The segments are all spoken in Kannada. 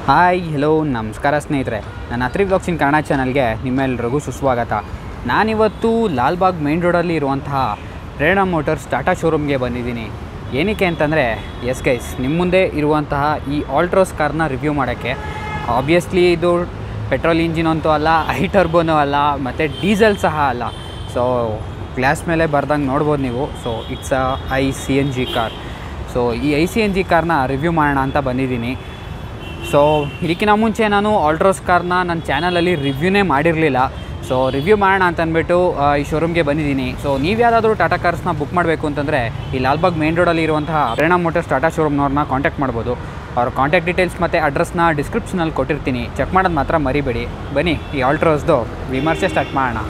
ಹಾಯ್ ಹಲೋ ನಮಸ್ಕಾರ ಸ್ನೇಹಿತರೆ ನನ್ನ ಅತ್ರಿ ಬ್ಲಾಗ್ಸಿನ್ ಕನ್ನಡ ಚಾನಲ್ಗೆ ನಿಮ್ಮೆಲ್ಲರಿಗೂ ಸುಸ್ವಾಗತ ನಾನಿವತ್ತು ಲಾಲ್ಬಾಗ್ ಮೇನ್ ರೋಡಲ್ಲಿ ಇರುವಂತಹ ಪ್ರೇರಣಾ ಮೋಟರ್ಸ್ ಟಾಟಾ ಶೋರೂಮ್ಗೆ ಬಂದಿದ್ದೀನಿ ಏನಕ್ಕೆ ಅಂತಂದರೆ ಎಸ್ ಗೈಸ್ ನಿಮ್ಮ ಮುಂದೆ ಇರುವಂತಹ ಈ ಆಲ್ಟ್ರೋಸ್ ಕಾರ್ನ ರಿವ್ಯೂ ಮಾಡೋಕ್ಕೆ ಆಬ್ವಿಯಸ್ಲಿ ಇದು ಪೆಟ್ರೋಲ್ ಇಂಜಿನ್ ಅಂತೂ ಅಲ್ಲ ಐ ಟರ್ಬೋನೂ ಅಲ್ಲ ಮತ್ತು ಡೀಸೆಲ್ ಸಹ ಅಲ್ಲ ಸೊ ಗ್ಲಾಸ್ ಮೇಲೆ ಬರ್ದಂಗೆ ನೋಡ್ಬೋದು ನೀವು so it's a I C N G car so ಈ ಐ ಸಿ ಎನ್ ಜಿ ಕಾರ್ನ ರಿವ್ಯೂ ಮಾಡೋಣ ಅಂತ ಬಂದಿದ್ದೀನಿ ಸೊ ಇದಕ್ಕಿಂತ ಮುಂಚೆ ನಾನು ಆಲ್ಟ್ರೋಸ್ ಕಾರ್ನ ನನ್ನ ಚಾನಲಲ್ಲಿ ರಿವ್ಯೂನೇ ಮಾಡಿರಲಿಲ್ಲ ಸೊ ರಿವ್ಯೂ ಮಾಡೋಣ ಅಂತ ಅಂದ್ಬಿಟ್ಟು ಆ, ಈ ಶೋರೂಮ್ಗೆ ಬಂದಿದ್ದೀನಿ ಸೊ ನೀವು ಯಾವುದಾದ್ರೂ ಟಾಟಾ ಕಾರ್ಸ್ನ ಬುಕ್ ಮಾಡಬೇಕು ಅಂತಂದರೆ ಈ ಲಾಲ್ಬಾಗ್ ಮೇನ್ ರೋಡಲ್ಲಿ ಇರುವಂತಹ ಪ್ರೇರಣಾ ಮೋಟರ್ಸ್ ಟಾಟಾ ಶೋರೂಮ್ನವ್ರನ್ನ ಕಾಂಟ್ಯಾಕ್ಟ್ ಮಾಡ್ಬೋದು ಅವ್ರ ಕಾಂಟ್ಯಾಕ್ಟ್ ಡೀಟೇಲ್ಸ್ ಮತ್ತು ಅಡ್ರೆಸ್ನ ಡಿಸ್ಕ್ರಿಪ್ಷನಲ್ಲಿ ಕೊಟ್ಟಿರ್ತೀನಿ ಚೆಕ್ ಮಾಡೋದು ಮಾತ್ರ ಮರಿಬೇಡಿ ಬನ್ನಿ ಈ ಆಲ್ಟ್ರೋಸ್ದು ವಿಮರ್ಶೆ ಸ್ಟಾರ್ಟ್ ಮಾಡೋಣ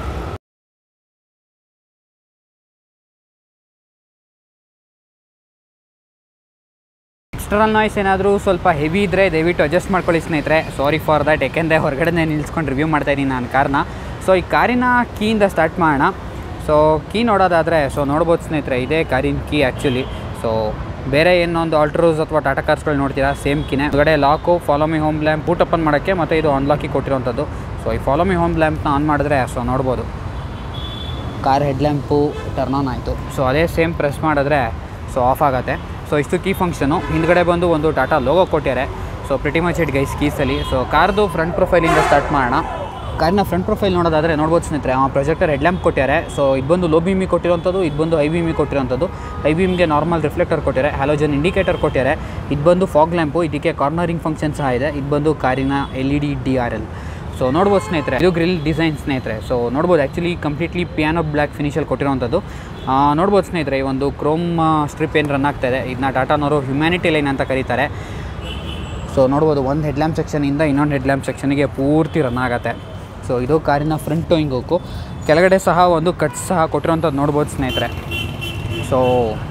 ಎಕ್ಸ್ಟರ್ನಲ್ ನಾಯ್ಸ್ ಏನಾದರೂ ಸ್ವಲ್ಪ ಹೆವಿ ಇದ್ದರೆ ದಯವಿಟ್ಟು ಅಡ್ಜಸ್ಟ್ ಮಾಡ್ಕೊಳ್ಳಿ ಸ್ನೇಹಿತರೆ ಸಾರಿ ಫಾರ್ ದಟ್ ಯಾಕೆಂದರೆ ಹೊರಗಡೆ ನಿಲ್ಸ್ಕೊಂಡು ರಿವ್ಯೂ ಮಾಡ್ತಾ ಇದ್ದೀನಿ ನಾನು ಕಾರ್ನ ಸೊ ಈ ಕಾರಿನ ಕೀಯಿಂದ ಸ್ಟಾರ್ಟ್ ಮಾಡೋಣ ಸೊ ಕೀ ನೋಡೋದಾದರೆ ಸೊ ನೋಡ್ಬೋದು ಸ್ನೇಹಿತರೆ ಇದೇ ಕಾರಿನ ಕೀ ಆ್ಯಕ್ಚುಲಿ ಸೊ ಬೇರೆ ಏನೊಂದು ಆಲ್ಟ್ರೋಸ್ ಅಥವಾ ಟಾಟಾ ಕಾರ್ಸ್ಗಳು ನೋಡ್ತೀರಾ ಸೇಮ್ ಕೀನೇ ಹೊರಗಡೆ lock follow me home lamp boot open ಮಾಡೋಕ್ಕೆ ಮತ್ತು ಇದು ಅನ್ಲಾಕಿ ಕೊಟ್ಟಿರೋಂಥದ್ದು ಸೊ ಈ ಫಾಲೋ ಮಿ ಹೋಮ್ ಲ್ಯಾಂಪ್ನ ಆನ್ ಮಾಡಿದ್ರೆ ಸೊ ನೋಡ್ಬೋದು ಕಾರ್ ಹೆಡ್ಲ್ಯಾಂಪು ಟರ್ನ್ ಆನ್ ಆಯಿತು ಸೊ ಅದೇ ಸೇಮ್ ಪ್ರೆಸ್ ಮಾಡಿದ್ರೆ ಸೊ ಆಫ್ ಆಗುತ್ತೆ ಸೊ ಇಷ್ಟು ಕೀ ಫಂಕ್ಷನು ಹಿಂದ್ಗಡೆ ಬಂದು ಒಂದು ಟಾಟಾ ಲೋಗೋ ಕೊಟ್ಟಿದ್ದಾರೆ so pretty much it guys ಕೀಸಲ್ಲಿ ಸೊ ಕಾರ್ದು ಫ್ರಂಟ್ ಪ್ರೊಫೈಲಿಂದ ಸ್ಟಾರ್ಟ್ ಮಾಡೋಣ ಕಾರ್ನ ಫ್ರಂಟ್ ಪ್ರೊಫೈಲ್ ನೋಡೋದಾದರೆ ನೋಡ್ಬೋದು ಸ್ನೇಹಿತರೆ ಆ ಪ್ರೊಜೆಕ್ಟರ್ ಹೆಡ್ಲ್ಯಾಂಪ್ ಕೊಟ್ಟಿದ್ದಾರೆ ಸೊ ಇದು ಬಂದು ಲೋ ಬಿಮಿ ಕೊಟ್ಟಿರೋಂಥದ್ದು ಇದು ಬಂದು ಐ ಬಿಮಿ ಕೊಟ್ಟಿರೋಂಥದ್ದು ಐ ಬಿಮ್ಗೆ ನಾರ್ಮಲ್ ರಿಫ್ಲೆಕ್ಟರ್ ಕೊಟ್ಟಿದ್ದಾರೆ ಹ್ಯಾಲೋಜನ್ ಇಂಡಿಕೇಟರ್ ಕೊಟ್ಟಿದ್ದಾರೆ ಇದು ಬಂದು ಫಾಗ್ ಲ್ಯಾಂಪು ಇದಕ್ಕೆ ಕಾರ್ನರಿಂಗ್ ಫಂಕ್ಷನ್ ಸಹ ಇದೆ ಇದು ಬಂದು ಕಾರಿನ L E D D R L so ನೋಡ್ಬೋದು ಸ್ನೇಹಿತರೆ ಇದು ಗ್ರಿಲ್ ಡಿಸೈನ್ ಸ್ನೇಹಿತರೆ ಸೊ ನೋಡ್ಬೋದು ಆ್ಯಕ್ಚುಲಿ ಕಂಪ್ಲೀಟ್ಲಿ ಪಿಯಾನೋ ಬ್ಲ್ಯಾಕ್ ಫಿನಿಷಲ್ಲಿ ಕೊಟ್ಟಿರೋವಂಥದ್ದು ಆ, ನೋಡ್ಬೋದು ಸ್ನೇಹಿತರೆ ಈ ಒಂದು ಕ್ರೋಮ್ ಸ್ಟ್ರಿಪ್ ಏನು ರನ್ ಆಗ್ತಾ ಇದೆ ಇದನ್ನ ಟಾಟಾನವರು ಹ್ಯುಮ್ಯಾನಿಟಿ ಲೈನ್ ಅಂತ ಕರೀತಾರೆ ಸೊ ನೋಡ್ಬೋದು ಒಂದು ಹೆಡ್ಲ್ಯಾಂಪ್ ಸೆಕ್ಷನಿಂದ ಇನ್ನೊಂದು ಹೆಡ್ಲ್ಯಾಂಪ್ ಸೆಕ್ಷನಿಗೆ ಪೂರ್ತಿ ರನ್ ಆಗುತ್ತೆ ಸೊ ಇದು ಕಾರಿನ ಫ್ರಂಟ್ ಟೋಯಿಂಗ್ ಹೋಗು ಕೆಳಗಡೆ ಸಹ ಒಂದು ಕಟ್ಸ್ ಸಹ ಕೊಟ್ಟಿರೋಂಥದ್ದು ನೋಡ್ಬೋದು ಸ್ನೇಹಿತರೆ ಸೊ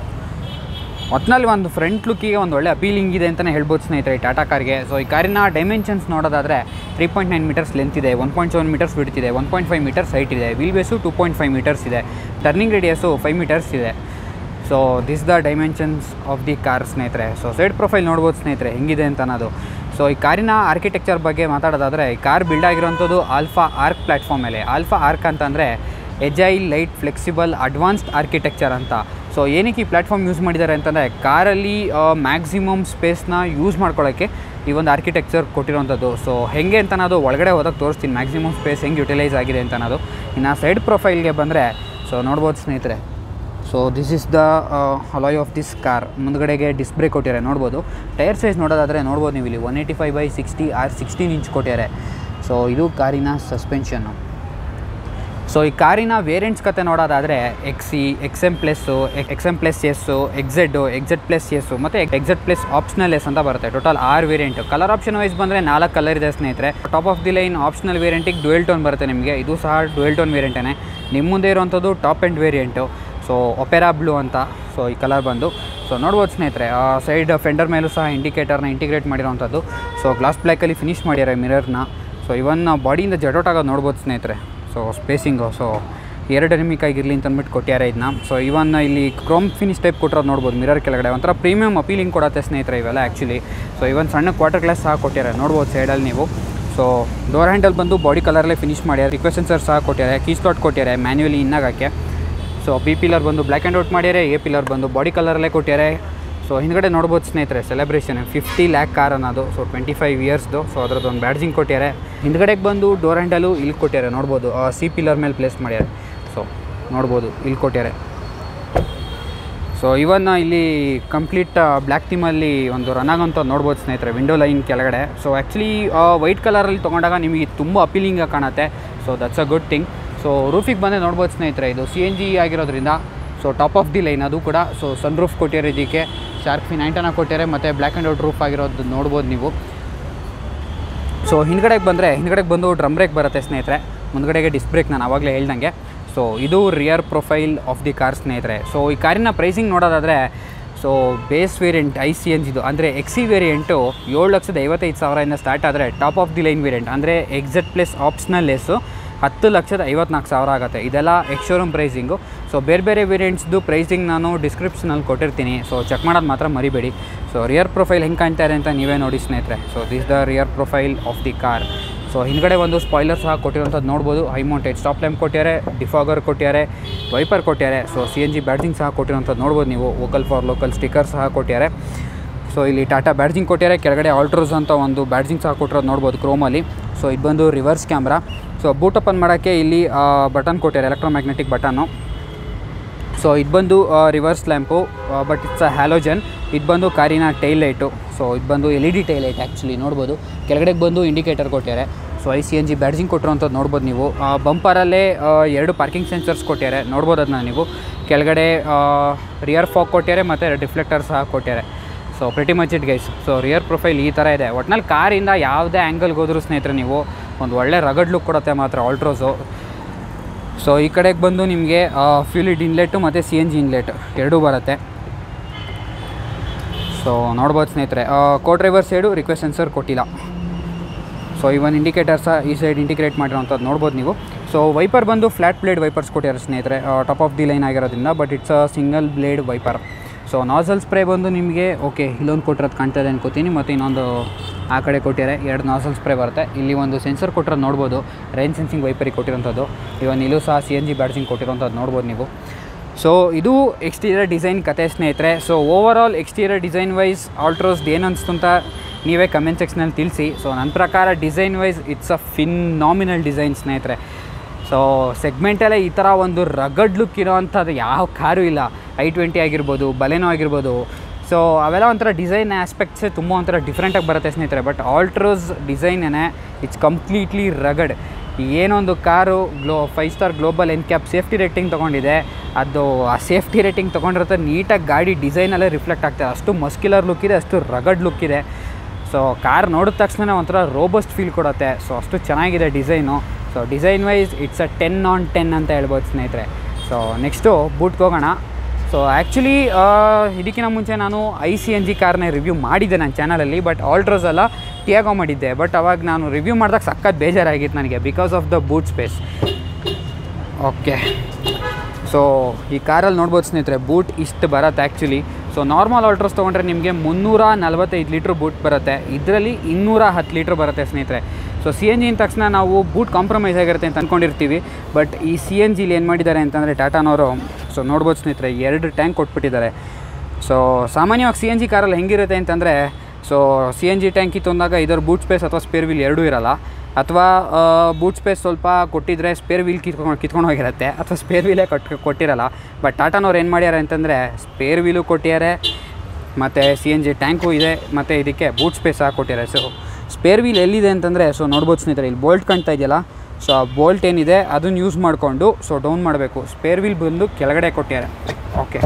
ಒಟ್ಟಿನಲ್ಲಿ ಒಂದು ಫ್ರಂಟ್ ಲುಕ್ಕಿಗೆ ಒಂದು ಒಳ್ಳೆ ಅಪೀಲಿಂಗ್ ಇದೆ ಅಂತಲೇ ಹೇಳ್ಬೋದು ಸ್ನೇಹಿತರೆ ಈ ಟಾಟಾ ಕಾರ್ಗೆ ಸೊ ಈ ಕಾರಿನ ಡೈಮೆನ್ಷನ್ಸ್ ನೋಡೋದಾದರೆ three point nine meters length ಇದೆ ಒನ್ ಪಾಯಿಂಟ್ ಸೆವೆನ್ ಮೀಟರ್ಸ್ ಬಿಡ್ತಿದೆ one point five meters height ಇದೆ wheel base two point five meters ಇದೆ ಟರ್ನಿಂಗ್ ರೇಡಿಯಸ್ಸು ಫೈವ್ ಮೀಟರ್ಸ್ ಇದೆ so this the dimensions of the car ಸ್ನೇಹಿತರೆ ಸೊ ಸೈಡ್ ಪ್ರೊಫೈಲ್ ನೋಡ್ಬೋದು ಸ್ನೇಹಿತರೆ ಹೆಂಗಿದೆ ಅಂತ ಅನ್ನೋದು ಸೊ ಈ ಕಾರಿನ ಆರ್ಕಿಟೆಕ್ಚರ್ ಬಗ್ಗೆ ಮಾತಾಡೋದಾದರೆ ಈ ಕಾರ್ ಬಿಲ್ಡ್ ಆಗಿರೋಂಥದ್ದು ಆಲ್ಫಾ ಆರ್ಕ್ ಪ್ಲ್ಯಾಟ್ಫಾರ್ಮ್ ಮೇಲೆ ಆಲ್ಫಾ ಆರ್ಕ್ ಅಂತಂದರೆ agile light flexible advanced architecture ಅಂತ ಸೊ ಏನಕ್ಕೆ ಈ ಪ್ಲ್ಯಾಟ್ಫಾರ್ಮ್ ಯೂಸ್ ಮಾಡಿದ್ದಾರೆ ಅಂತಂದರೆ ಕಾರಲ್ಲಿ ಮ್ಯಾಕ್ಸಿಮಮ್ ಸ್ಪೇಸ್ನ ಯೂಸ್ ಮಾಡ್ಕೊಳ್ಳೋಕ್ಕೆ ಈ ಒಂದು ಆರ್ಕಿಟೆಕ್ಚರ್ ಕೊಟ್ಟಿರೋಂಥದ್ದು ಸೊ ಹೆಂಗೆ ಅಂತ ಅನ್ನೋದು ಒಳಗಡೆ ಹೋದಾಗ ತೋರಿಸ್ತೀನಿ ಮ್ಯಾಕ್ಸಿಮಮ್ ಸ್ಪೇಸ್ ಹೆಂಗೆ ಯುಟಿಲೈಸ್ ಆಗಿದೆ ಅಂತ ಅನ್ನೋದು ಇನ್ನು ಸೈಡ್ ಪ್ರೊಫೈಲ್ಗೆ ಬಂದರೆ ಸೊ ನೋಡ್ಬೋದು ಸ್ನೇಹಿತರೆ so this is the alloy of this car ಮುಂದ್ಗಡೆಗೆ ಡಿಸ್ ಬ್ರೇಕ್ ಕೊಟ್ಟಿದ್ದಾರೆ ನೋಡ್ಬೋದು ಟೈರ್ ಸೈಜ್ ನೋಡೋದಾದರೆ ನೋಡ್ಬೋದು ನೀವು ಇಲ್ಲಿ one eighty five by sixty R sixteen inch ಕೊಟ್ಟಿದ್ದಾರೆ ಸೊ ಇದು ಕಾರಿನ ಸಸ್ಪೆನ್ಷನ್ನು ಸೊ ಈ ಕಾರಿನ ವೇರಿಯಂಟ್ಸ್ ಕತೆ ನೋಡೋದಾದರೆ X E X M plus X M plus S X Z X Z plus S ಮತ್ತು ಎಕ್ಸೆಡ್ ಪ್ಲಸ್ ಆಪ್ಷನಲ್ ಎಸ್ ಅಂತ ಬರುತ್ತೆ ಟೋಟಲ್ ಆರು ವೇರಿಯಂಟು ಕಲರ್ ಆಪ್ಷನ್ ವೈಸ್ ಬಂದರೆ ನಾಲ್ಕು ಕಲರ್ ಇದೆ ಸ್ನೇಹಿತರೆ top of the line optional ವೇರಿಯಂಟಿಗೆ ಡುವೆಲ್ ಟೋನ್ ಬರುತ್ತೆ ನಿಮಗೆ ಇದು ಸಹ ಡುವೆಲ್ ಟೋನ್ ವೇರಿಯಂಟೇ ನಿಮ್ಮ ಮುಂದೆ ಇರುವಂಥದ್ದು top end variant so opera blue ಅಂತ ಸೊ ಈ ಕಲರ್ ಬಂದು ಸೊ ನೋಡ್ಬೋದು ಸ್ನೇಹಿತರೆ ಆ ಸೈಡ್ ಫೆಂಡರ್ ಮೇಲೂ ಸಹ ಇಂಡಿಕೇಟರ್ನ ಇಂಟಿಗ್ರೇಟ್ ಮಾಡಿರೋವಂಥದ್ದು ಸೊ ಗ್ಲಾಸ್ ಬ್ಲ್ಯಾಕಲ್ಲಿ ಫಿನಿಶ್ ಮಾಡ್ಯಾರೆ ಮಿರರ್ನ ಸೊ ಇವನ್ ಬಾಡಿಯಿಂದ ಜಡೋಟ್ ಆಗೋದು ನೋಡ್ಬೋದು ಸ್ನೇಹಿತರೆ ಸೊ ಸ್ಪೇಸಿಂಗು ಸೊ ಎರಡನಿಮಿಕ್ ಆಗಿರಲಿ ಅಂತ ಅಂದ್ಬಿಟ್ಟು ಕೊಟ್ಟಿದ್ದಾರೆ ಇದನ್ನ ಸೊ ಇವನ್ ಇಲ್ಲಿ ಕ್ರೋಮ್ ಫಿನಿಶ್ ಟೈಪ್ ಕೊಟ್ಟಿರೋದು ನೋಡ್ಬೋದು ಮಿರರ್ ಕೆಳಗಡೆ ಒಂಥರ ಪ್ರೀಮಿಯಮ್ ಅಪೀಲಿಂಗ್ ಕೊಡುತ್ತೆ ಸ್ನೇಹಿತರೆ ಇವೆಲ್ಲ ಆ್ಯಕ್ಚುಲಿ ಸೊ ಇವನ್ ಸಣ್ಣ ಕ್ವಾರ್ಟರ್ ಗ್ಲಾಸ್ ಸಹ ಕೊಟ್ಟಿದ್ದಾರೆ ನೋಡ್ಬೋದು ಸೈಡಲ್ಲಿ ನೀವು ಸೊ ಡೋರ್ ಹ್ಯಾಂಡಲ್ ಬಂದು ಬಾಡಿ ಕಲರಲ್ಲೇ ಫಿನಿಶ್ ಮಾಡ್ಯಾರ ರಿಕ್ವೆಸ್ಟ್ ಸೆನ್ಸರ್ ಸಹ ಕೊಟ್ಟಿದ್ದಾರೆ ಕೀ ಸ್ಲಾಟ್ ಕೊಟ್ಟಿದ್ದಾರೆ ಮ್ಯಾನ್ಯುವಲಿ ಇನ್ನಾಗಕ್ಕೆ ಸೊ ಬಿ ಪಿಲ್ಲರ್ ಬಂದು ಬ್ಲ್ಯಾಕ್ ಆ್ಯಂಡ್ ಔಟ್ ಮಾಡ್ಯಾರೆ ಎ ಪಿಲ್ಲರ್ ಬಂದು ಬಾಡಿ ಕಲರಲ್ಲೇ ಕೊಟ್ಟಿದ್ದಾರೆ ಸೊ ಹಿಂದ್ಗಡೆ ನೋಡ್ಬೋದು ಸ್ನೇಹಿತರೆ ಸೆಲೆಬ್ರೇಷನ್ ಫಿಫ್ಟಿ ಲ್ಯಾಕ್ ಕಾರ್ ಅನ್ನೋದು ಸೊ ಟ್ವೆಂಟಿ ಫೈವ್ ಇಯರ್ಸ್ದು ಸೊ ಅದ್ರದ್ದು ಒಂದು ಬ್ಯಾಡ್ಜಿಂಗ್ ಕೊಟ್ಟಿದ್ದಾರೆ ಹಿಂದ್ಗಡೆಗೆ ಬಂದು ಡೋರ್ ಹ್ಯಾಂಡಲು ಇಲ್ಲಿ ಕೊಟ್ಟಿದ್ದಾರೆ ನೋಡ್ಬೋದು ಸಿ ಪಿಲ್ಲರ್ ಮೇಲೆ ಪ್ಲೇಸ್ ಮಾಡ್ಯಾರೆ ಸೊ ನೋಡ್ಬೋದು ಇಲ್ಲಿ ಕೊಟ್ಟಿದ್ದಾರೆ ಸೊ ಇವನ್ನ ಇಲ್ಲಿ ಕಂಪ್ಲೀಟ್ ಬ್ಲ್ಯಾಕ್ ಥೀಮಲ್ಲಿ ಒಂದು ರನ್ ಆಗೋಂಥ ನೋಡ್ಬೋದು ಸ್ನೇಹಿತರೆ ವಿಂಡೋ ಲೈನ್ ಕೆಳಗಡೆ ಸೊ ಆ್ಯಕ್ಚುಲಿ ವೈಟ್ ಕಲರಲ್ಲಿ ತೊಗೊಂಡಾಗ ನಿಮಗೆ ತುಂಬ ಅಪೀಲಿಂಗಾಗಿ ಕಾಣುತ್ತೆ so that's a good thing so ರೂಫಿಗೆ ಬಂದರೆ ನೋಡ್ಬೋದು ಸ್ನೇಹಿತರೆ ಇದು ಸಿ ಎನ್ ಜಿ ಆಗಿರೋದ್ರಿಂದ so top of the line ಅದು ಕೂಡ ಸೊ ಸನ್ ರೂಫ್ ಕೊಟ್ಟಿರೋ ಇದಕ್ಕೆ ಶಾರ್ಕ್ ಫಿನ್ ಆ್ಯಂಟನ ಕೊಟ್ಟಿದ್ದಾರೆ ಮತ್ತು ಬ್ಲ್ಯಾಕ್ ಆ್ಯಂಡ್ ಔಟ್ ರೂಫ್ ಆಗಿರೋದು ನೋಡ್ಬೋದು ನೀವು ಸೊ ಹಿಂದ್ಗಡೆಗೆ ಬಂದರೆ ಹಿಂದ್ಗಡೆಗೆ ಬಂದು ಡ್ರಮ್ ಬ್ರೇಕ್ ಬರುತ್ತೆ ಸ್ನೇಹಿತರೆ ಮುಂದ್ಗಡೆಗೆ ಡಿಸ್ ಬ್ರೇಕ್ ನಾನು ಆವಾಗಲೇ ಹೇಳ್ದಂಗೆ ಸೊ ಇದು rear profile of the car ಸ್ನೇಹಿತರೆ ಸೊ ಈ ಕಾರಿನ ಪ್ರೈಸಿಂಗ್ ನೋಡೋದಾದರೆ so base variant I C N ಜಿದು ಅಂದರೆ ಎಕ್ಸಿ ವೇರಿಯಂಟು ಏಳು ಲಕ್ಷದ ಐವತ್ತೈದು ಸಾವಿರದಿಂದ ಸ್ಟಾರ್ಟ್ ಆದರೆ top of the line variant ಅಂದರೆ ಎಕ್ಸೆಟ್ ಪ್ಲಸ್ ಆಪ್ಷನಲ್ ಲೆಸ್ಸು ಹತ್ತು ಲಕ್ಷದ ಐವತ್ನಾಲ್ಕು ಸಾವಿರ ಆಗುತ್ತೆ ಇದೆಲ್ಲ ಎಕ್ಸ್ ಶೋರೂಮ್ ಪ್ರೈಸಿಂಗು ಸೊ ಬೇರೆ ಬೇರೆ ವೇರಿಯಂಟ್ಸ್ದು ಪ್ರೈಸಿಂಗ್ ನಾನು ಡಿಸ್ಕ್ರಿಪ್ಷನಲ್ಲಿ ಕೊಟ್ಟಿರ್ತೀನಿ ಸೊ ಚೆಕ್ ಮಾಡೋದು ಮಾತ್ರ ಮರಿಬೇಡಿ ಸೊ ರಿಯರ್ ಪ್ರೊಫೈಲ್ ಹೆಂಗೆ ಕಾಣ್ತಾ ಇದೆ ಅಂತ ನೀವೇ ನೋಡಿ ಸ್ನೇಹಿತರೆ so this the rear profile of the car so ಹಿಂದ್ಗಡೆ ಒಂದು ಸ್ಪಾಯ್ಲರ್ ಸಹ ಕೊಟ್ಟಿರೋಂಥದ್ದು ನೋಡ್ಬೋದು ಹೈ ಮೌಂಟೆಡ್ ಸ್ಟಾಪ್ ಲ್ಯಾಂಪ್ ಕೊಟ್ಟಿದ್ದಾರೆ ಡಿಫಾಗರ್ ಕೊಟ್ಟಿದ್ದಾರೆ ವೈಪರ್ ಕೊಟ್ಟಿದ್ದಾರೆ so C N G badging ಸಹ ಕೊಟ್ಟಿರೋಂಥದ್ದು ನೋಡ್ಬೋದು ನೀವು ವೋಕಲ್ ಫಾರ್ ಲೋಕಲ್ ಸ್ಟಿಕ್ಕರ್ ಸಹ ಕೊಟ್ಟಿದ್ದಾರೆ ಸೊ ಇಲ್ಲಿ ಟಾಟಾ ಬ್ಯಾಡ್ಜಿಂಗ್ ಕೊಟ್ಟಿದ್ದಾರೆ ಕೆಳಗಡೆ ಆಲ್ಟ್ರೋಸ್ ಅಂತ ಒಂದು ಬ್ಯಾಡ್ಜಿಂಗ್ ಸಹ ಕೊಟ್ಟಿರೋದು ನೋಡ್ಬೋದು ಕ್ರೋಮಲ್ಲಿ ಸೊ ಇದು ಬಂದು reverse camera so boot open ಮಾಡೋಕ್ಕೆ ಇಲ್ಲಿ ಬಟನ್ ಕೊಟ್ಟಿದ್ದಾರೆ ಎಲೆಕ್ಟ್ರೋಮ್ಯಾಗ್ನೆಟಿಕ್ ಬಟನ್ನು ಸೊ ಇದು ಬಂದು reverse lamp but it's a halogen ಇದು ಬಂದು ಕಾರಿನ ಟೈಲ್ ಲೈಟು ಸೊ ಇದು ಬಂದು L E D tail light actually ನೋಡ್ಬೋದು ಕೆಳಗಡೆಗೆ ಬಂದು ಇಂಡಿಕೇಟರ್ ಕೊಟ್ಟಿದ್ದಾರೆ so I C N G badging ಕೊಟ್ಟಿರೋಂಥದ್ದು ನೋಡ್ಬೋದು ನೀವು ಬಂಪರಲ್ಲೇ ಎರಡು ಪಾರ್ಕಿಂಗ್ ಸೆನ್ಸರ್ಸ್ ಕೊಟ್ಟಿದ್ದಾರೆ ನೋಡ್ಬೋದು ಅದನ್ನ ನೀವು ಕೆಳಗಡೆ ರಿಯರ್ ಫಾಗ್ ಕೊಟ್ಟಿದ್ದಾರೆ ಮತ್ತು ರಿಫ್ಲೆಕ್ಟರ್ ಸಹ ಕೊಟ್ಟಿದ್ದಾರೆ so pretty much it guys so rear profile ಈ ಥರ ಇದೆ ಒಟ್ನಲ್ಲಿ ಕಾರಿಂದ ಯಾವುದೇ ಆ್ಯಂಗಲ್ಗೆ ಹೋದರೂ ಸ್ನೇಹಿತರೆ ನೀವು ಒಂದು ಒಳ್ಳೆ ರಗಡ್ ಲುಕ್ ಕೊಡುತ್ತೆ ಮಾತ್ರ ಆಲ್ಟ್ರೋಸು ಸೊ ಈ ಕಡೆಗೆ ಬಂದು ನಿಮಗೆ ಫ್ಯೂಲಿಡ್ ಇನ್ಲೆಟು ಮತ್ತು ಸಿ ಎನ್ ಜಿ ಇನ್ಲೆಟ್ ಎರಡೂ ಬರುತ್ತೆ ಸೊ ನೋಡ್ಬೋದು ಸ್ನೇಹಿತರೆ co driver side request sensor ಕೊಟ್ಟಿಲ್ಲ ಸೊ ಇವನ್ ಇಂಡಿಕೇಟರ್ ಸಹ ಈ ಸೈಡ್ ಇಂಟಿಗ್ರೇಟ್ ಮಾಡಿರೋಂಥದ್ದು ನೋಡ್ಬೋದು ನೀವು ಸೊ ವೈಪರ್ ಬಂದು ಫ್ಲ್ಯಾಟ್ ಬ್ಲೇಡ್ ವೈಪರ್ಸ್ ಕೊಟ್ಟಿದ್ದಾರೆ ಸ್ನೇಹಿತರೆ ಟಾಪ್ ಆಫ್ ದಿ ಲೈನ್ ಆಗಿರೋದ್ರಿಂದ but it's a single blade wiper so nozzle spray ಬಂದು ನಿಮಗೆ ಓಕೆ ಇಲ್ಲೊಂದು ಕೊಟ್ಟಿರೋದು ಕಾಣ್ತಾ ಇದೆ ಅನ್ಕೋತೀನಿ ಮತ್ತು ಇನ್ನೊಂದು ಆ ಕಡೆ ಕೊಟ್ಟಿದ್ದಾರೆ ಎರಡು ನಾಸಲ್ ಸ್ಪ್ರೇ ಬರುತ್ತೆ ಇಲ್ಲಿ ಒಂದು ಸೆನ್ಸರ್ ಕೊಟ್ಟಿರೋದು ನೋಡ್ಬೋದು ರೈನ್ ಸೆನ್ಸಿಂಗ್ ವೈಪರಿಗೆ ಕೊಟ್ಟಿರೋಂಥದ್ದು ಇವನ್ ಇಲ್ಲೂ ಸಹ ಸಿ ಎನ್ ಜಿ ಬ್ಯಾಡ್ಸಿಂಗ್ ಕೊಟ್ಟಿರೋಂಥದ್ದು ನೋಡ್ಬೋದು ನೀವು ಸೊ ಇದು ಎಕ್ಸ್ಟೀರಿಯರ್ ಡಿಸೈನ್ ಕತೆ ಸ್ನೇಹಿತರೆ so over overall exterior design wise Altroz ಏನು ಅನಿಸ್ತು ಅಂತ ನೀವೇ ಕಮೆಂಟ್ ಸೆಕ್ಷನಲ್ಲಿ ತಿಳಿಸಿ ಸೊ ನನ್ನ ಪ್ರಕಾರ design wise it's a phenomenal design ಸ್ನೇಹಿತರೆ ಸೊ ಸೆಗ್ಮೆಂಟಲ್ಲೇ ಈ ಥರ ಒಂದು ರಗಡ್ ಲುಕ್ ಇರೋವಂಥದ್ದು ಯಾವ ಕಾರು ಇಲ್ಲ ಐ ಟ್ವೆಂಟಿ ಆಗಿರ್ಬೋದು ಬಲೆನೋ ಆಗಿರ್ಬೋದು ಸೊ ಅವೆಲ್ಲ ಒಂಥರ ಡಿಸೈನ್ ಆಸ್ಪೆಕ್ಟ್ಸೇ ತುಂಬ ಒಂಥರ ಡಿಫ್ರೆಂಟಾಗಿ ಬರುತ್ತೆ ಸ್ನೇಹಿತರೆ ಬಟ್ ಆಲ್ಟ್ರೋಸ್ ಡಿಸೈನೇ ಇಟ್ಸ್ ಕಂಪ್ಲೀಟ್ಲಿ ರಗಡ್ ಏನೊಂದು ಕಾರು ಗ್ಲೋ five star global NCAP safety rating ತೊಗೊಂಡಿದೆ ಅದು ಆ ಸೇಫ್ಟಿ ರೇಟಿಂಗ್ ತೊಗೊಂಡಿರುತ್ತೆ ನೀಟಾಗಿ ಗಾಡಿ ಡಿಸೈನಲ್ಲೇ ರಿಫ್ಲೆಕ್ಟ್ ಆಗ್ತದೆ ಅಷ್ಟು ಮಸ್ಕ್ಯುಲರ್ ಲುಕ್ ಇದೆ ಅಷ್ಟು ರಗಡ್ ಲುಕ್ ಇದೆ ಸೊ ಕಾರ್ ನೋಡಿದ ತಕ್ಷಣ ಒಂಥರ ರೋಬಸ್ಟ್ ಫೀಲ್ ಕೊಡುತ್ತೆ ಸೊ ಅಷ್ಟು ಚೆನ್ನಾಗಿದೆ design so design wise it's a ten on ten ಅಂತ ಹೇಳ್ಬೋದು ಸ್ನೇಹಿತರೆ ಸೊ ನೆಕ್ಸ್ಟು ಬೂಟ್ಗೆ ಹೋಗೋಣ ಸೊ ಆ್ಯಕ್ಚುಲಿ ಇದಕ್ಕಿಂತ ಮುಂಚೆ ನಾನು ಐ ಸಿ ಎನ್ ಜಿ ಕಾರ್ನ ರಿವ್ಯೂ ಮಾಡಿದ್ದೆ ನನ್ನ ಚಾನಲಲ್ಲಿ ಬಟ್ ಆಲ್ಟ್ರೋಸ್ ಎಲ್ಲ ಟಿಯಾಗೋ ಮಾಡಿದ್ದೆ ಬಟ್ ಅವಾಗ ನಾನು ರಿವ್ಯೂ ಮಾಡಿದಾಗ ಸಖತ್ ಬೇಜಾರಾಗಿತ್ತು ನನಗೆ because of the boot space okay so ಈ ಕಾರಲ್ಲಿ ನೋಡ್ಬೋದು ಸ್ನೇಹಿತರೆ ಬೂಟ್ ಇಷ್ಟು ಬರುತ್ತೆ ಆ್ಯಕ್ಚುಲಿ ಸೊ ನಾರ್ಮಲ್ ಆಲ್ಟ್ರೋಸ್ ತೊಗೊಂಡ್ರೆ ನಿಮಗೆ ಮುನ್ನೂರ ನಲ್ವತ್ತೈದು ಲೀಟ್ರ್ ಬೂಟ್ ಬರುತ್ತೆ ಇದರಲ್ಲಿ ಇನ್ನೂರ ಹತ್ತು ಲೀಟ್ರ್ ಬರುತ್ತೆ ಸ್ನೇಹಿತರೆ ಸೊ ಸಿ ಎನ್ ಜಿ ಅಂದ ತಕ್ಷಣ ನಾವು ಬೂಟ್ ಕಾಂಪ್ರಮೈಸ್ ಆಗಿರುತ್ತೆ ಅಂತ ಅಂದ್ಕೊಂಡಿರ್ತೀವಿ ಬಟ್ ಈ ಸಿ ಎನ್ ಜಿಲಿ ಏನು ಮಾಡಿದ್ದಾರೆ ಅಂತಂದರೆ ಟಾಟಾನವರು ಸೊ ನೋಡ್ಬೋದು ಸ್ನೇಹಿತರೆ ಎರಡು ಟ್ಯಾಂಕ್ ಕೊಟ್ಬಿಟ್ಟಿದ್ದಾರೆ ಸೊ ಸಾಮಾನ್ಯವಾಗಿ ಸಿ ಎನ್ ಜಿ ಕಾರಲ್ಲಿ ಹೆಂಗಿರುತ್ತೆ ಅಂತಂದರೆ so C N G tank ಇತ್ತೊಂದಾಗ ಇದರ ಬೂಟ್ ಸ್ಪೇಸ್ ಅಥವಾ ಸ್ಪೇರ್ ವೀಲ್ ಎರಡೂ ಇರಲ್ಲ ಅಥವಾ ಬೂಟ್ ಸ್ಪೇಸ್ ಸ್ವಲ್ಪ ಕೊಟ್ಟಿದ್ರೆ ಸ್ಪೇರ್ ವೀಲ್ ಕಿತ್ಕೊಂಡು ಕಿತ್ಕೊಂಡು ಹೋಗಿರುತ್ತೆ ಅಥವಾ ಸ್ಪೇರ್ ವೀಲೇ ಕೊಟ್ಟು ಕೊಟ್ಟಿರಲ್ಲ ಬಟ್ ಟಾಟಾನವ್ರು ಏನು ಮಾಡ್ಯಾರ ಅಂತಂದರೆ ಸ್ಪೇರ್ ವೀಲು ಕೊಟ್ಟಿದ್ದಾರೆ ಮತ್ತು ಸಿ ಎನ್ ಜಿ ಟ್ಯಾಂಕು ಇದೆ ಮತ್ತು ಇದಕ್ಕೆ ಬೂಟ್ ಸ್ಪೇಸ್ ಸಹ ಕೊಟ್ಟಿದ್ದಾರೆ ಸೊ ಸ್ಪೇರ್ ವೀಲ್ ಎಲ್ಲಿದೆ ಅಂತಂದರೆ ಸೊ ನೋಡ್ಬೋದು ಸ್ನೇಹಿತರೆ ಇಲ್ಲಿ ಬೋಲ್ಟ್ ಕಾಣ್ತಾ ಇದೆಯಲ್ಲ ಸೊ ಆ ಬೋಲ್ಟ್ ಏನಿದೆ ಅದನ್ನು ಯೂಸ್ ಮಾಡಿಕೊಂಡು ಸೊ ಡೌನ್ ಮಾಡಬೇಕು ಸ್ಪೇರ್ ವೀಲ್ ಬಂದು ಕೆಳಗಡೆ ಕೊಟ್ಟಿದ್ದಾರೆ okay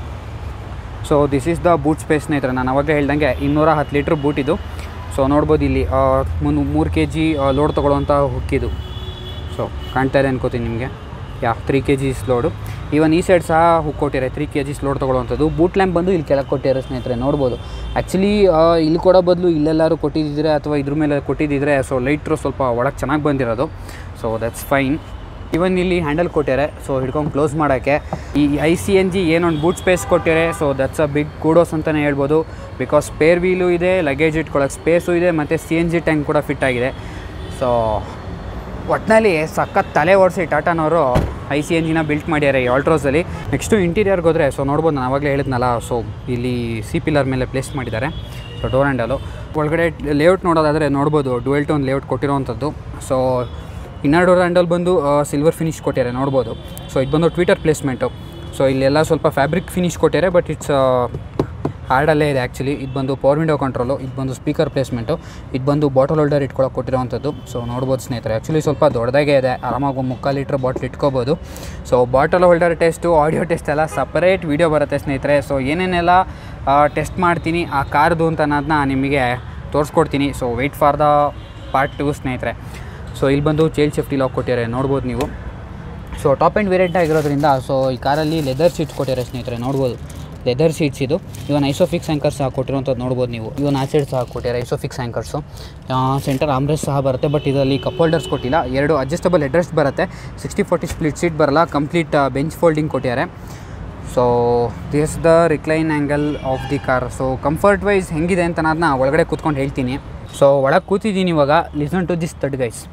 so this is the boot space ಸ್ನೇಹಿತರೆ ನಾನು ಅವಾಗಲೇ ಹೇಳ್ದಂಗೆ ಇನ್ನೂರ ಹತ್ತು ಲೀಟ್ರ್ ಬೂಟ್ ಇದು ಸೊ ನೋಡ್ಬೋದು ಇಲ್ಲಿ ಮುನ್ ಮೂರು ಕೆ ಜಿ ಲೋಡ್ ತೊಗೊಳ್ಳೋವಂಥ ಹುಕ್ಕಿದು ಸೊ ಕಾಣ್ತಾ ಇದೆ ಅನ್ಕೋತೀನಿ ನಿಮಗೆ yeah three K Gs load even ಈ ಸೈಡ್ ಸಹ ಹುಕ್ ಕೊಟ್ಟಿದ್ದಾರೆ ತ್ರೀ ಕೆ ಜಿಸ್ ಲೋಡ್ ತೊಗೊಳ್ಳೋವಂಥದ್ದು ಬೂಟ್ ಲ್ಯಾಂಪ್ ಬಂದು ಇಲ್ಲಿ ಕೆಳಗೆ ಕೊಟ್ಟಿದ್ದಾರೆ ಸ್ನೇಹಿತರೆ ನೋಡ್ಬೋದು ಆ್ಯಕ್ಚುಲಿ ಇಲ್ಲಿ ಕೊಡೋ ಬದಲು ಇಲ್ಲೆಲ್ಲರೂ ಕೊಟ್ಟಿದ್ದಿದ್ರೆ ಅಥವಾ ಇದ್ರ ಮೇಲೆ ಕೊಟ್ಟಿದ್ದಿದ್ರೆ ಸೊ ಲೈಟ್ರು ಸ್ವಲ್ಪ ಒಳಗೆ ಚೆನ್ನಾಗಿ ಬಂದಿರೋದು ಸೊ ದಟ್ಸ್ ಫೈನ್ ಇವನ್ ಇಲ್ಲಿ ಹ್ಯಾಂಡಲ್ ಕೊಟ್ಟಿದ್ದಾರೆ ಸೊ ಹಿಡ್ಕೊಂಡು ಕ್ಲೋಸ್ ಮಾಡೋಕ್ಕೆ ಈ ಐ ಸಿ ಎನ್ ಜಿ ಏನೊಂದು ಬೂಟ್ ಸ್ಪೇಸ್ ಕೊಟ್ಟಿದ್ದಾರೆ so that's a big kudos ಅಂತಲೇ ಹೇಳ್ಬೋದು ಬಿಕಾಸ್ ಸ್ಪೇರ್ ವೀಲು ಇದೆ ಲಗೇಜ್ ಇಟ್ಕೊಳ್ಳೋಕೆ ಸ್ಪೇಸು ಇದೆ ಮತ್ತು ಸಿ ಎನ್ ಜಿ ಟ್ಯಾಂಕ್ ಕೂಡ ಫಿಟ್ ಆಗಿದೆ ಸೊ ಒಟ್ಟಿನಲ್ಲಿ ಸಖತ್ ತಲೆ ಓಡಿಸಿ ಟಾಟಾನವರು ಐ ಸಿ ಎನ್ ಜಿನ ಬಿಲ್ಟ್ ಮಾಡ್ಯಾರೆ ಈ ಆಲ್ಟ್ರೋಸಲ್ಲಿ ನೆಕ್ಸ್ಟು ಇಂಟೀರಿಯರ್ಗೆ ಹೋದರೆ ಸೊ ನೋಡ್ಬೋದು ನಾನು ಆವಾಗಲೇ ಹೇಳಿದ್ನಲ್ಲ ಸೊ ಇಲ್ಲಿ ಸಿ ಪಿಲ್ಲರ್ ಮೇಲೆ ಪ್ಲೇಸ್ ಮಾಡಿದ್ದಾರೆ ಸೊ ಡೋರ್ ಹ್ಯಾಂಡಲು ಒಳಗಡೆ ಲೇಔಟ್ ನೋಡೋದಾದರೆ ನೋಡ್ಬೋದು ಡುವೆಲ್ ಟೋನ್ ಲೇಔಟ್ ಕೊಟ್ಟಿರೋವಂಥದ್ದು ಸೊ ಇನ್ನರ್ ಡೋರ್ ಹ್ಯಾಂಡಲ್ ಬಂದು ಸಿಲ್ವರ್ ಫಿನಿಶ್ ಕೊಟ್ಟಿದ್ದಾರೆ ನೋಡ್ಬೋದು ಸೊ ಇದು ಬಂದು ಟ್ವಿಟರ್ ಪ್ಲೇಸ್ಮೆಂಟು ಸೊ ಇಲ್ಲೆಲ್ಲ ಸ್ವಲ್ಪ ಫ್ಯಾಬ್ರಿಕ್ ಫಿನಿಶ್ ಕೊಟ್ಟಿದ್ದಾರೆ ಬಟ್ ಇಟ್ಸ್ ಹಾರ್ಡಲ್ಲೇ ಇದೆ ಆ್ಯಕ್ಚುಲಿ ಇದು ಬಂದು ಪವರ್ ವಿಂಡೋ ಕಂಟ್ರೋಲು ಇದು ಬಂದು ಸ್ಪೀಕರ್ ಪ್ಲೇಸ್ಮೆಂಟು ಇದು ಬಂದು ಬಾಟಲ್ ಹೋಲ್ಡರ್ ಇಟ್ಕೊಳ್ಳೋಕೆ ಕೊಟ್ಟಿರೋವಂಥದ್ದು ಸೊ ನೋಡ್ಬೋದು ಸ್ನೇಹಿತರೆ ಆ್ಯಕ್ಚುಲಿ ಸ್ವಲ್ಪ ದೊಡ್ಡದಾಗೆ ಇದೆ ಆರಾಮಾಗಿ ಒಂದು ಮುಕ್ಕಾಲು ಲೀಟ್ರ್ ಬಾಟ್ಲ್ ಇಟ್ಕೋಬೋದು so bottle holder test audio test ಎಲ್ಲ ಸಪರೇಟ್ ವೀಡಿಯೋ ಬರುತ್ತೆ ಸ್ನೇಹಿತರೆ ಸೊ ಏನೇನೆಲ್ಲ ಟೆಸ್ಟ್ ಮಾಡ್ತೀನಿ ಆ ಕಾರ್ದು ಅಂತ ಅನ್ನೋದನ್ನ ನಿಮಗೆ ತೋರಿಸ್ಕೊಡ್ತೀನಿ so wait for the part two ಸ್ನೇಹಿತರೆ ಸೊ ಇಲ್ಲಿ ಬಂದು ಚೈಲ್ಡ್ ಸೇಫ್ಟಿ ಲಾಕ್ ಕೊಟ್ಟಿದ್ದಾರೆ ನೋಡ್ಬೋದು ನೀವು ಸೊ ಟಾಪ್ ಆ್ಯಂಡ್ ವೇರಿಯಂಟ್ ಆಗಿರೋದ್ರಿಂದ ಸೊ ಈ ಕಾರಲ್ಲಿ ಲೆದರ್ ಸೀಟ್ಸ್ ಕೊಟ್ಟಿದ್ದಾರೆ ಸ್ನೇಹಿತರೆ ನೋಡ್ಬೋದು ಲೆದರ್ ಸೀಟ್ಸ್ ಇದು ಇವನ್ ಐಸೋಫಿಕ್ಸ್ ಆ್ಯಂಕರ್ಸ್ ಸಹ ಕೊಟ್ಟಿರುವಂಥದ್ದು ನೋಡ್ಬೋದು ನೀವು ಇವನ್ ಆಸಿಡ್ ಸಹ ಕೊಟ್ಟಿದ್ದಾರೆ ಐಸೋಫಿಕ್ಸ್ ಆ್ಯಂಕರ್ಸು ಸೆಂಟರ್ ಆಮ್ರೆಸ್ ಸಹ ಬರುತ್ತೆ ಬಟ್ ಇದರಲ್ಲಿ ಕಪ್ ಹೋಲ್ಡರ್ಸ್ ಕೊಟ್ಟಿಲ್ಲ ಎರಡು ಅಡ್ಜಸ್ಟಬಲ್ ಹೆಡ್ರೆಸ್ಟ್ ಬರುತ್ತೆ ಸಿಕ್ಸ್ಟಿ ಫೋರ್ಟಿ ಸ್ಪ್ಲಿಟ್ ಸೀಟ್ ಬರಲ್ಲ ಕಂಪ್ಲೀಟ್ ಬೆಂಚ್ ಫೋಲ್ಡಿಂಗ್ ಕೊಟ್ಟಿದ್ದಾರೆ so this the recline angle of the car so comfort wise ಹೆಂಗಿದೆ ಅಂತ ನಾನು ಒಳಗಡೆ ಕೂತ್ಕೊಂಡು ಹೇಳ್ತೀನಿ ಸೊ ಒಳಗೆ ಕೂತಿದ್ದೀನಿ ಇವಾಗ listen to this thud guys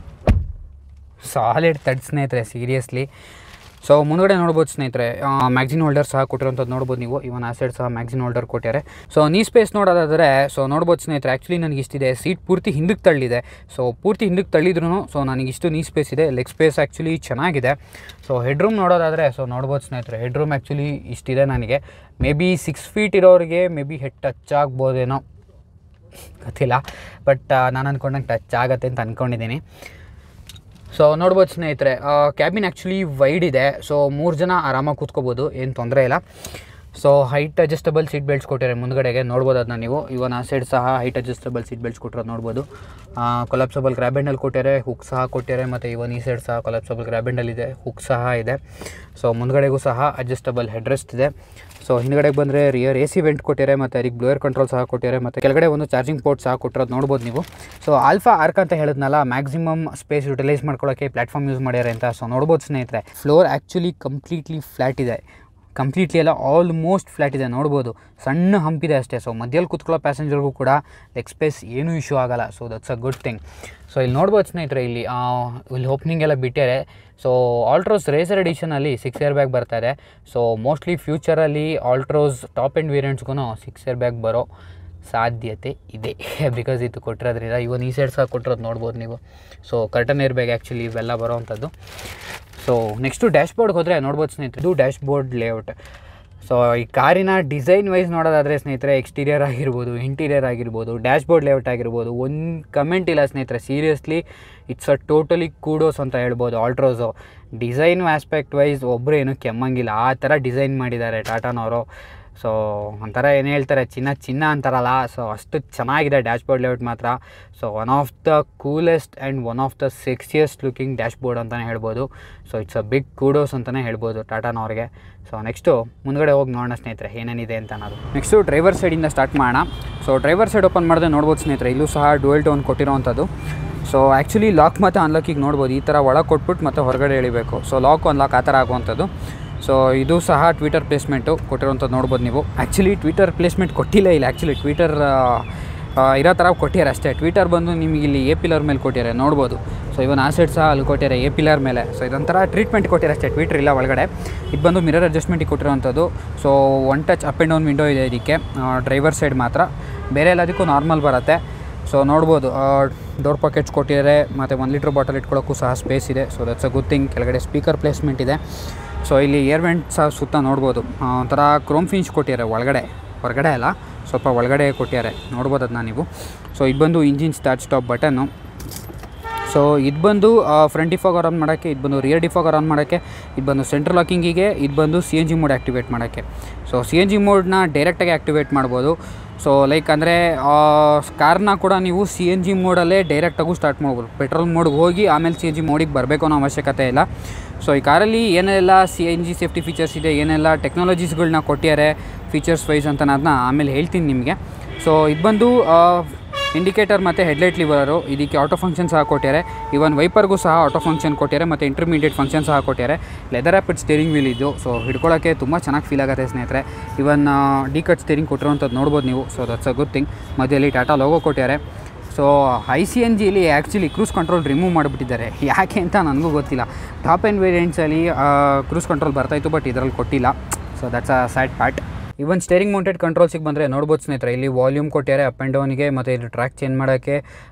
solid thud ಸ್ನೇಹಿತರೆ ಸೀರಿಯಸ್ಲಿ ಸೊ ಮುಂದ್ಗಡೆ ನೋಡ್ಬೋದು ಸ್ನೇಹಿತರೆ ಮ್ಯಾಗ್ಝಿನ್ ಹೋಲ್ಡರ್ ಸಹ ಕೊಟ್ಟಿರೋಂಥದ್ದು ನೋಡ್ಬೋದು ನೀವು ಇವನ್ ಆಸೆಡ್ ಸಹ ಮ್ಯಾಗ್ಝಿನ್ ಹೋಲ್ಡರ್ ಕೊಟ್ಟಿದ್ದಾರೆ ಸೊ ನೀ ಸ್ಪೇಸ್ ನೋಡೋದಾದರೆ ಸೊ ನೋಡ್ಬೋದು ಸ್ನೇಹಿತರೆ ಆ್ಯಕ್ಚುಲಿ ನನಗೆ ಇಷ್ಟಿದೆ ಸೀಟ್ ಪೂರ್ತಿ ಹಿಂದಕ್ಕೆ ತಳ್ಳಿದೆ ಸೊ ಪೂರ್ತಿ ಹಿಂದಕ್ಕೆ ತಳ್ಳಿದ್ರು ಸೊ ನನಗೆ ಇಷ್ಟು ನೀ ಸ್ಪೇಸ್ ಇದೆ ಲೆಗ್ ಸ್ಪೇಸ್ ಆ್ಯಕ್ಚುಲಿ ಚೆನ್ನಾಗಿದೆ ಸೊ ಹೆಡ್ರೂಮ್ ನೋಡೋದಾದರೆ ಸೊ ನೋಡ್ಬೋದು ಸ್ನೇಹಿತರೆ ಹೆಡ್ರೂಮ್ ಆ್ಯಕ್ಚುಲಿ ಇಷ್ಟಿದೆ ನನಗೆ ಮೇ ಬಿ ಸಿಕ್ಸ್ ಫೀಟ್ ಇರೋರಿಗೆ ಮೇ ಬಿ ಹೆಡ್ ಟಚ್ ಆಗ್ಬೋದೇನೋ ಗೊತ್ತಿಲ್ಲ ಬಟ್ ನಾನು ಅಂದ್ಕೊಂಡಂಗೆ ಟಚ್ ಆಗತ್ತೆ ಅಂತ ಅಂದ್ಕೊಂಡಿದ್ದೀನಿ ಸೊ ನೋಡ್ಬೋದು ಸ್ನೇಹಿತರೆ ಕ್ಯಾಬಿನ್ ಆ್ಯಕ್ಚುಲಿ ವೈಡ್ ಇದೆ ಸೊ ಮೂರು ಜನ ಆರಾಮಾಗಿ ಕೂತ್ಕೋಬೋದು ಏನು ತೊಂದರೆ ಇಲ್ಲ so height adjustable seat belts ಕೊಟ್ಟಿದ್ದಾರೆ ಮುಂದ್ಗಡೆಗೆ ನೋಡ್ಬೋದು ಅದನ್ನ ನೀವು ಇವನ್ ಆ ಸೈಡ್ ಸಹ ಹೈಟ್ ಅಡ್ಜಸ್ಟಬಲ್ ಸೀಟ್ ಬೆಲ್ಟ್ಸ್ ಕೊಟ್ಟಿರೋದು ನೋಡ್ಬೋದು ಕೊಲಾಪ್ಸಬಲ್ ಗ್ರ್ಯಾಬೆಂಡಲ್ಲಿ ಕೊಟ್ಟಿದ್ದಾರೆ ಹುಕ್ ಸಹ ಕೊಟ್ಟಿದ್ದಾರೆ ಮತ್ತು ಇವನ್ ಈ ಸೈಡ್ ಸಹ ಕೊಲಾಪ್ಸಬಲ್ ಗ್ರ್ಯಾಬೆಂಡಲ್ ಇದೆ ಹುಕ್ ಸಹ ಇದೆ ಸೊ ಮುಂದ್ಗಡೆಗೂ ಸಹ ಅಡ್ಜಸ್ಟಬಲ್ ಹೆಡ್ರೆಸ್ಟ್ ಇದೆ ಸೊ ಹಿಂದ್ಗಡೆಗೆ ಬಂದರೆ ರಿಯರ್ ಎ ಸಿ ವೆಂಟ್ ಕೊಟ್ಟಿದ್ದಾರೆ ಮತ್ತು ಅದಕ್ಕೆ ಬ್ಲೋಯರ್ ಕಂಟ್ರೋಲ್ ಸಹ ಕೊಟ್ಟಿದ್ದಾರೆ ಮತ್ತು ಕೆಳಗಡೆ ಒಂದು ಚಾರ್ಜಿಂಗ್ ಪೋರ್ಟ್ ಸಹ ಕೊಟ್ಟಿರೋದು ನೋಡ್ಬೋದು ನೀವು ಸೊ ಆಲ್ಫಾ ಆರ್ಕ್ ಅಂತ ಹೇಳಿದ್ನಲ್ಲ ಮ್ಯಾಕ್ಸಿಮಮ್ ಸ್ಪೇಸ್ ಯುಟಿಲೈಸ್ ಮಾಡ್ಕೊಳ್ಳೋಕ್ಕೆ ಪ್ಲಾಟ್ಫಾರ್ಮ್ ಯೂಸ್ ಮಾಡ್ಯಾರೆ ಅಂತ ಸೊ ನೋಡ್ಬೋದು ಸ್ನೇಹಿತರೆ ಫ್ಲೋರ್ ಆ್ಯಕ್ಚುಲಿ ಕಂಪ್ಲೀಟ್ಲಿ ಫ್ಲ್ಯಾಟ್ ಇದೆ ಕಂಪ್ಲೀಟ್ಲಿ ಎಲ್ಲ ಆಲ್ಮೋಸ್ಟ್ ಫ್ಲ್ಯಾಟ್ ಇದೆ ನೋಡ್ಬೋದು ಸಣ್ಣ ಹಂಪಿದೆ ಅಷ್ಟೇ ಸೊ ಮಧ್ಯದಲ್ಲಿ ಕೂತ್ಕೊಳ್ಳೋ ಪ್ಯಾಸೆಂಜರ್ಗೂ ಕೂಡ ಲೆಗ್ ಸ್ಪೇಸ್ ಏನೂ ಇಶ್ಯೂ ಆಗಲ್ಲ so that's a good thing so ಇಲ್ಲಿ ನೋಡ್ಬೋದು ಸ್ನೇಹಿತರೆ ಇಲ್ಲಿ ಆ, ಇಲ್ಲಿ ಓಪನಿಂಗ್ ಎಲ್ಲ ಬಿಟ್ಟಿದ್ದಾರೆ ಸೊ ಆಲ್ಟ್ರೋಸ್ ರೇಸರ್ ಎಡಿಷನಲ್ಲಿ ಸಿಕ್ಸ್ ಇಯರ್ ಬ್ಯಾಗ್ ಬರ್ತಾ ಇದೆ ಸೊ ಮೋಸ್ಟ್ಲಿ ಫ್ಯೂಚರಲ್ಲಿ ಆಲ್ಟ್ರೋಸ್ ಟಾಪ್ ಎಂಡ್ ವೇರಿಯಂಟ್ಸ್ಗೂ ಸಿಕ್ಸ್ ಇಯರ್ ಬ್ಯಾಗ್ ಬರೋ ಸಾಧ್ಯತೆ ಇದೆ ಬಿಕಾಸ್ ಇದು ಕೊಟ್ಟಿರೋದ್ರಿಂದ ಇವನ್ ಈ ಸೈಡ್ ಸಹ ಕೊಟ್ಟಿರೋದು ನೋಡ್ಬೋದು ನೀವು so curtain air bag actually ಇವೆಲ್ಲ ಬರೋವಂಥದ್ದು ಸೊ ನೆಕ್ಸ್ಟು ಡ್ಯಾಶ್ ಬೋರ್ಡ್ಗೆ ಹೋದರೆ ನೋಡ್ಬೋದು ಸ್ನೇಹಿತರೆ ಇದು ಡ್ಯಾಶ್ ಬೋರ್ಡ್ ಲೇಔಟ್ ಸೊ ಈ ಕಾರಿನ ಡಿಸೈನ್ ವೈಸ್ ನೋಡೋದಾದರೆ ಸ್ನೇಹಿತರೆ ಎಕ್ಸ್ಟೀರಿಯರ್ ಆಗಿರ್ಬೋದು ಇಂಟೀರಿಯರ್ ಆಗಿರ್ಬೋದು ಡ್ಯಾಶ್ ಬೋರ್ಡ್ ಲೇಔಟ್ ಆಗಿರ್ಬೋದು ಒಂದು ಕಮೆಂಟ್ ಇಲ್ಲ ಸ್ನೇಹಿತರೆ seriously it's a totally kudos ಅಂತ ಹೇಳ್ಬೋದು ಆಲ್ಟ್ರೋಸು ಡಿಸೈನ್ ಆಸ್ಪೆಕ್ಟ್ ವೈಸ್ ಒಬ್ಬರು ಏನೂ ಕೆಮ್ಮಂಗಿಲ್ಲ ಆ ಥರ ಡಿಸೈನ್ ಮಾಡಿದ್ದಾರೆ ಟಾಟಾನವರು ಸೊ ಒಂಥರ ಏನು ಹೇಳ್ತಾರೆ ಚಿನ್ನ ಚಿನ್ನ ಅಂತಾರಲ್ಲ ಸೊ ಅಷ್ಟು ಚೆನ್ನಾಗಿದೆ ಡ್ಯಾಶ್ ಬೋರ್ಡ್ ಲೇಔಟ್ ಮಾತ್ರ so one of the coolest and one of the sexiest looking dashboard ಅಂತಲೇ ಹೇಳ್ಬೋದು so it's a big kudos ಅಂತಲೇ ಹೇಳ್ಬೋದು ಟಾಟಾನವ್ರಿಗೆ ಸೊ ನೆಕ್ಸ್ಟು ಮುಂದ್ಗಡೆ ಹೋಗಿ ನೋಡೋಣ ಸ್ನೇಹಿತರೆ ಏನೇನಿದೆ ಅಂತ ಅನ್ನೋದು ನೆಕ್ಸ್ಟು ಡ್ರೈವರ್ ಸೈಡಿಂದ ಸ್ಟಾರ್ಟ್ ಮಾಡೋಣ ಸೊ ಡ್ರೈವರ್ ಸೈಡ್ ಓಪನ್ ಮಾಡಿದ್ರೆ ನೋಡ್ಬೋದು ಸ್ನೇಹಿತರೆ ಇಲ್ಲೂ ಸಹ ಡುವೆಲ್ ಟೋನ್ ಕೊಟ್ಟಿರೋವಂಥದ್ದು ಸೊ ಆ್ಯಕ್ಚುಲಿ ಲಾಕ್ ಮತ್ತು ಅನ್ಲಾಕಿಗೆ ನೋಡ್ಬೋದು ಈ ಥರ ಒಳಗೆ ಕೊಟ್ಬಿಟ್ಟು ಮತ್ತೆ ಹೊರಗಡೆ ಎಳಿಬೇಕು ಸೊ ಲಾಕ್ ಅನ್ಲಾಕ್ ಆ ಥರ ಆಗುವಂಥದ್ದು ಸೊ ಇದು ಸಹ ಟ್ವಿಟರ್ ಪ್ಲೇಸ್ಮೆಂಟು ಕೊಟ್ಟಿರೋಂಥದ್ದು ನೋಡ್ಬೋದು ನೀವು ಆ್ಯಕ್ಚುಲಿ ಟ್ವಿಟರ್ ಪ್ಲೇಸ್ಮೆಂಟ್ ಕೊಟ್ಟಿಲ್ಲ ಇಲ್ಲ ಆ್ಯಕ್ಚುಲಿ ಟ್ವಿಟರ್ ಇರೋ ಥರ ಕೊಟ್ಟಿದ್ದಾರೆ ಅಷ್ಟೇ ಟ್ವಿಟರ್ ಬಂದು ನಿಮಗೆ ಇಲ್ಲಿ ಎ ಪಿಲ್ಲರ್ ಮೇಲೆ ಕೊಟ್ಟಿದ್ದಾರೆ ನೋಡ್ಬೋದು ಸೊ ಇವನ್ ಆ ಸೈಡ್ ಸಹ ಅಲ್ಲಿ ಕೊಟ್ಟಿದ್ದಾರೆ ಎ ಪಿಲ್ಲರ್ ಮೇಲೆ ಸೊ ಇದೊಂಥರ ಟ್ರೀಟ್ಮೆಂಟ್ ಕೊಟ್ಟಿದ್ದಾರೆ ಅಷ್ಟೇ ಟ್ವಿಟರ್ ಇಲ್ಲ ಒಳಗಡೆ ಇದು ಬಂದು ಮಿರರ್ ಅಡ್ಜಸ್ಟ್ಮೆಂಟಿಗೆ ಕೊಟ್ಟಿರೋವಂಥದ್ದು so one touch up and down window ಇದೆ ಇದಕ್ಕೆ ಡ್ರೈವರ್ ಸೈಡ್ ಮಾತ್ರ ಬೇರೆ ಎಲ್ಲದಕ್ಕೂ ನಾರ್ಮಲ್ ಬರುತ್ತೆ ಸೊ ನೋಡ್ಬೋದು ಡೋರ್ ಪಾಕೆಟ್ಸ್ ಕೊಟ್ಟಿದ್ದಾರೆ ಮತ್ತು ಒನ್ ಲೀಟ್ರ್ ಬಾಟಲ್ ಇಟ್ಕೊಳ್ಳೋಕ್ಕೂ ಸಹ ಸ್ಪೇಸ್ ಇದೆ so that's a good thing ಕೆಳಗಡೆ ಸ್ಪೀಕರ್ ಪ್ಲೇಸ್ಮೆಂಟ್ ಇದೆ ಸೊ ಇಲ್ಲಿ ಏರ್ ವೆಂಟ್ ಸಹ ಸುತ್ತ ನೋಡ್ಬೋದು ಆ, ಒಂಥರ ಕ್ರೋಮ್ ಫಿನಿಶ್ ಕೊಟ್ಟಿದ್ದಾರೆ ಒಳಗಡೆ ಹೊರಗಡೆ ಅಲ್ಲ ಸ್ವಲ್ಪ ಒಳಗಡೆ ಕೊಟ್ಟಿದ್ದಾರೆ ನೋಡ್ಬೋದು ಅದನ್ನ ನೀವು ಸೊ ಇದು ಬಂದು engine start stop button so ಇದು ಬಂದು ಫ್ರಂಟ್ ಡಿಫಾಗರ್ ಆನ್ ಮಾಡೋಕ್ಕೆ ಇದು ಬಂದು ರಿಯರ್ ಡಿಫಾಗರ್ ಆನ್ ಮಾಡೋಕ್ಕೆ ಇದು ಬಂದು ಸೆಂಟ್ರಲ್ ಲಾಕಿಂಗಿಗೆ ಇದು ಬಂದು C N G mode activate ಮಾಡೋಕ್ಕೆ ಸೊ ಸಿ ಎನ್ ಜಿ ಮೋಡ್ನ ಡೈರೆಕ್ಟಾಗಿ ಆ್ಯಕ್ಟಿವೇಟ್ ಮಾಡ್ಬೋದು ಸೊ ಲೈಕ್ ಅಂದರೆ ಕಾರ್ನ ಕೂಡ ನೀವು ಸಿ ಎನ್ ಜಿ ಮೋಡಲ್ಲೇ ಡೈರೆಕ್ಟಾಗೂ ಸ್ಟಾರ್ಟ್ ಮಾಡ್ಬೋದು ಪೆಟ್ರೋಲ್ ಮೋಡ್ಗೆ ಹೋಗಿ ಆಮೇಲೆ ಸಿ ಎನ್ ಜಿ ಮೋಡಿಗೆ ಬರಬೇಕು ಅನ್ನೋ ಅವಶ್ಯಕತೆ ಇಲ್ಲ ಸೊ ಈ ಕಾರಲ್ಲಿ ಏನೆಲ್ಲ C N G safety features ಇದೆ ಏನೆಲ್ಲ ಟೆಕ್ನಾಲಜೀಸ್ಗಳನ್ನ ಕೊಟ್ಟಿದ್ದಾರೆ ಫೀಚರ್ಸ್ ವೈಸ್ ಅಂತ ನಾನು ಅದನ್ನ ಆಮೇಲೆ ಹೇಳ್ತೀನಿ ನಿಮಗೆ ಸೊ ಇದು ಬಂದು ಇಂಡಿಕೇಟರ್ ಮತ್ತು ಹೆಡ್ಲೈಟ್ ಲಿವರು ಇದಕ್ಕೆ ಆಟೋ ಫಂಕ್ಷನ್ ಸಹ ಕೊಟ್ಟಿದ್ದಾರೆ ಇವನ್ ವೈಪರ್ಗೂ ಸಹ ಆಟೋ ಫಂಕ್ಷನ್ ಕೊಟ್ಟಿದ್ದಾರೆ ಮತ್ತು ಇಂಟರ್ಮೀಡಿಯೇಟ್ ಫಂಕ್ಷನ್ ಸಹ ಕೊಟ್ಟಿದ್ದಾರೆ ಲೆದರ್ ಆ್ಯಪಿಡ್ ಸ್ಟೇರಿಂಗ್ ವೀಲ್ ಇದು ಸೊ ಹಿಡ್ಕೊಳ್ಳೋಕ್ಕೆ ತುಂಬ ಚೆನ್ನಾಗಿ ಫೀಲ್ ಆಗುತ್ತೆ ಸ್ನೇಹಿತರೆ ಇವನ್ ಡಿ ಕಟ್ ಸ್ಟೇರಿಂಗ್ ಕೊಟ್ಟಿರೋಂಥದ್ದು ನೋಡ್ಬೋದು ನೀವು so that's a good thing ಮಧ್ಯದಲ್ಲಿ ಟಾಟಾ ಲೋಗೋ ಕೊಟ್ಟಿದ್ದಾರೆ ಸೊ ಐ ಸಿ ಎನ್ ಜಿಲಿ ಆ್ಯಕ್ಚುಲಿ ಕ್ರೂಸ್ ಕಂಟ್ರೋಲ್ ರಿಮೂವ್ ಮಾಡಿಬಿಟ್ಟಿದ್ದಾರೆ ಯಾಕೆ ಅಂತ ನನಗೂ ಗೊತ್ತಿಲ್ಲ ಟಾಪ್ ಆ್ಯಂಡ್ ವೇರಿಯಂಟ್ಸಲ್ಲಿ ಕ್ರೂಸ್ ಕಂಟ್ರೋಲ್ ಬರ್ತಾಯಿತ್ತು ಬಟ್ ಇದರಲ್ಲಿ ಕೊಟ್ಟಿಲ್ಲ so that's a sad part even steering mounted ಕಂಟ್ರೋಲ್ಸಿಗೆ ಬಂದರೆ ನೋಡ್ಬೋದು ಸ್ನೇಹಿತರೆ ಇಲ್ಲಿ ವಾಲ್ಯೂಮ್ ಕೊಟ್ಟಿದ್ದಾರೆ ಅಪ್ ಆ್ಯಂಡ್ ಡೌನಿಗೆ ಮತ್ತು ಇದು ಟ್ರ್ಯಾಕ್ ಚೇಂಜ್ ಮಾಡೋಕ್ಕೆ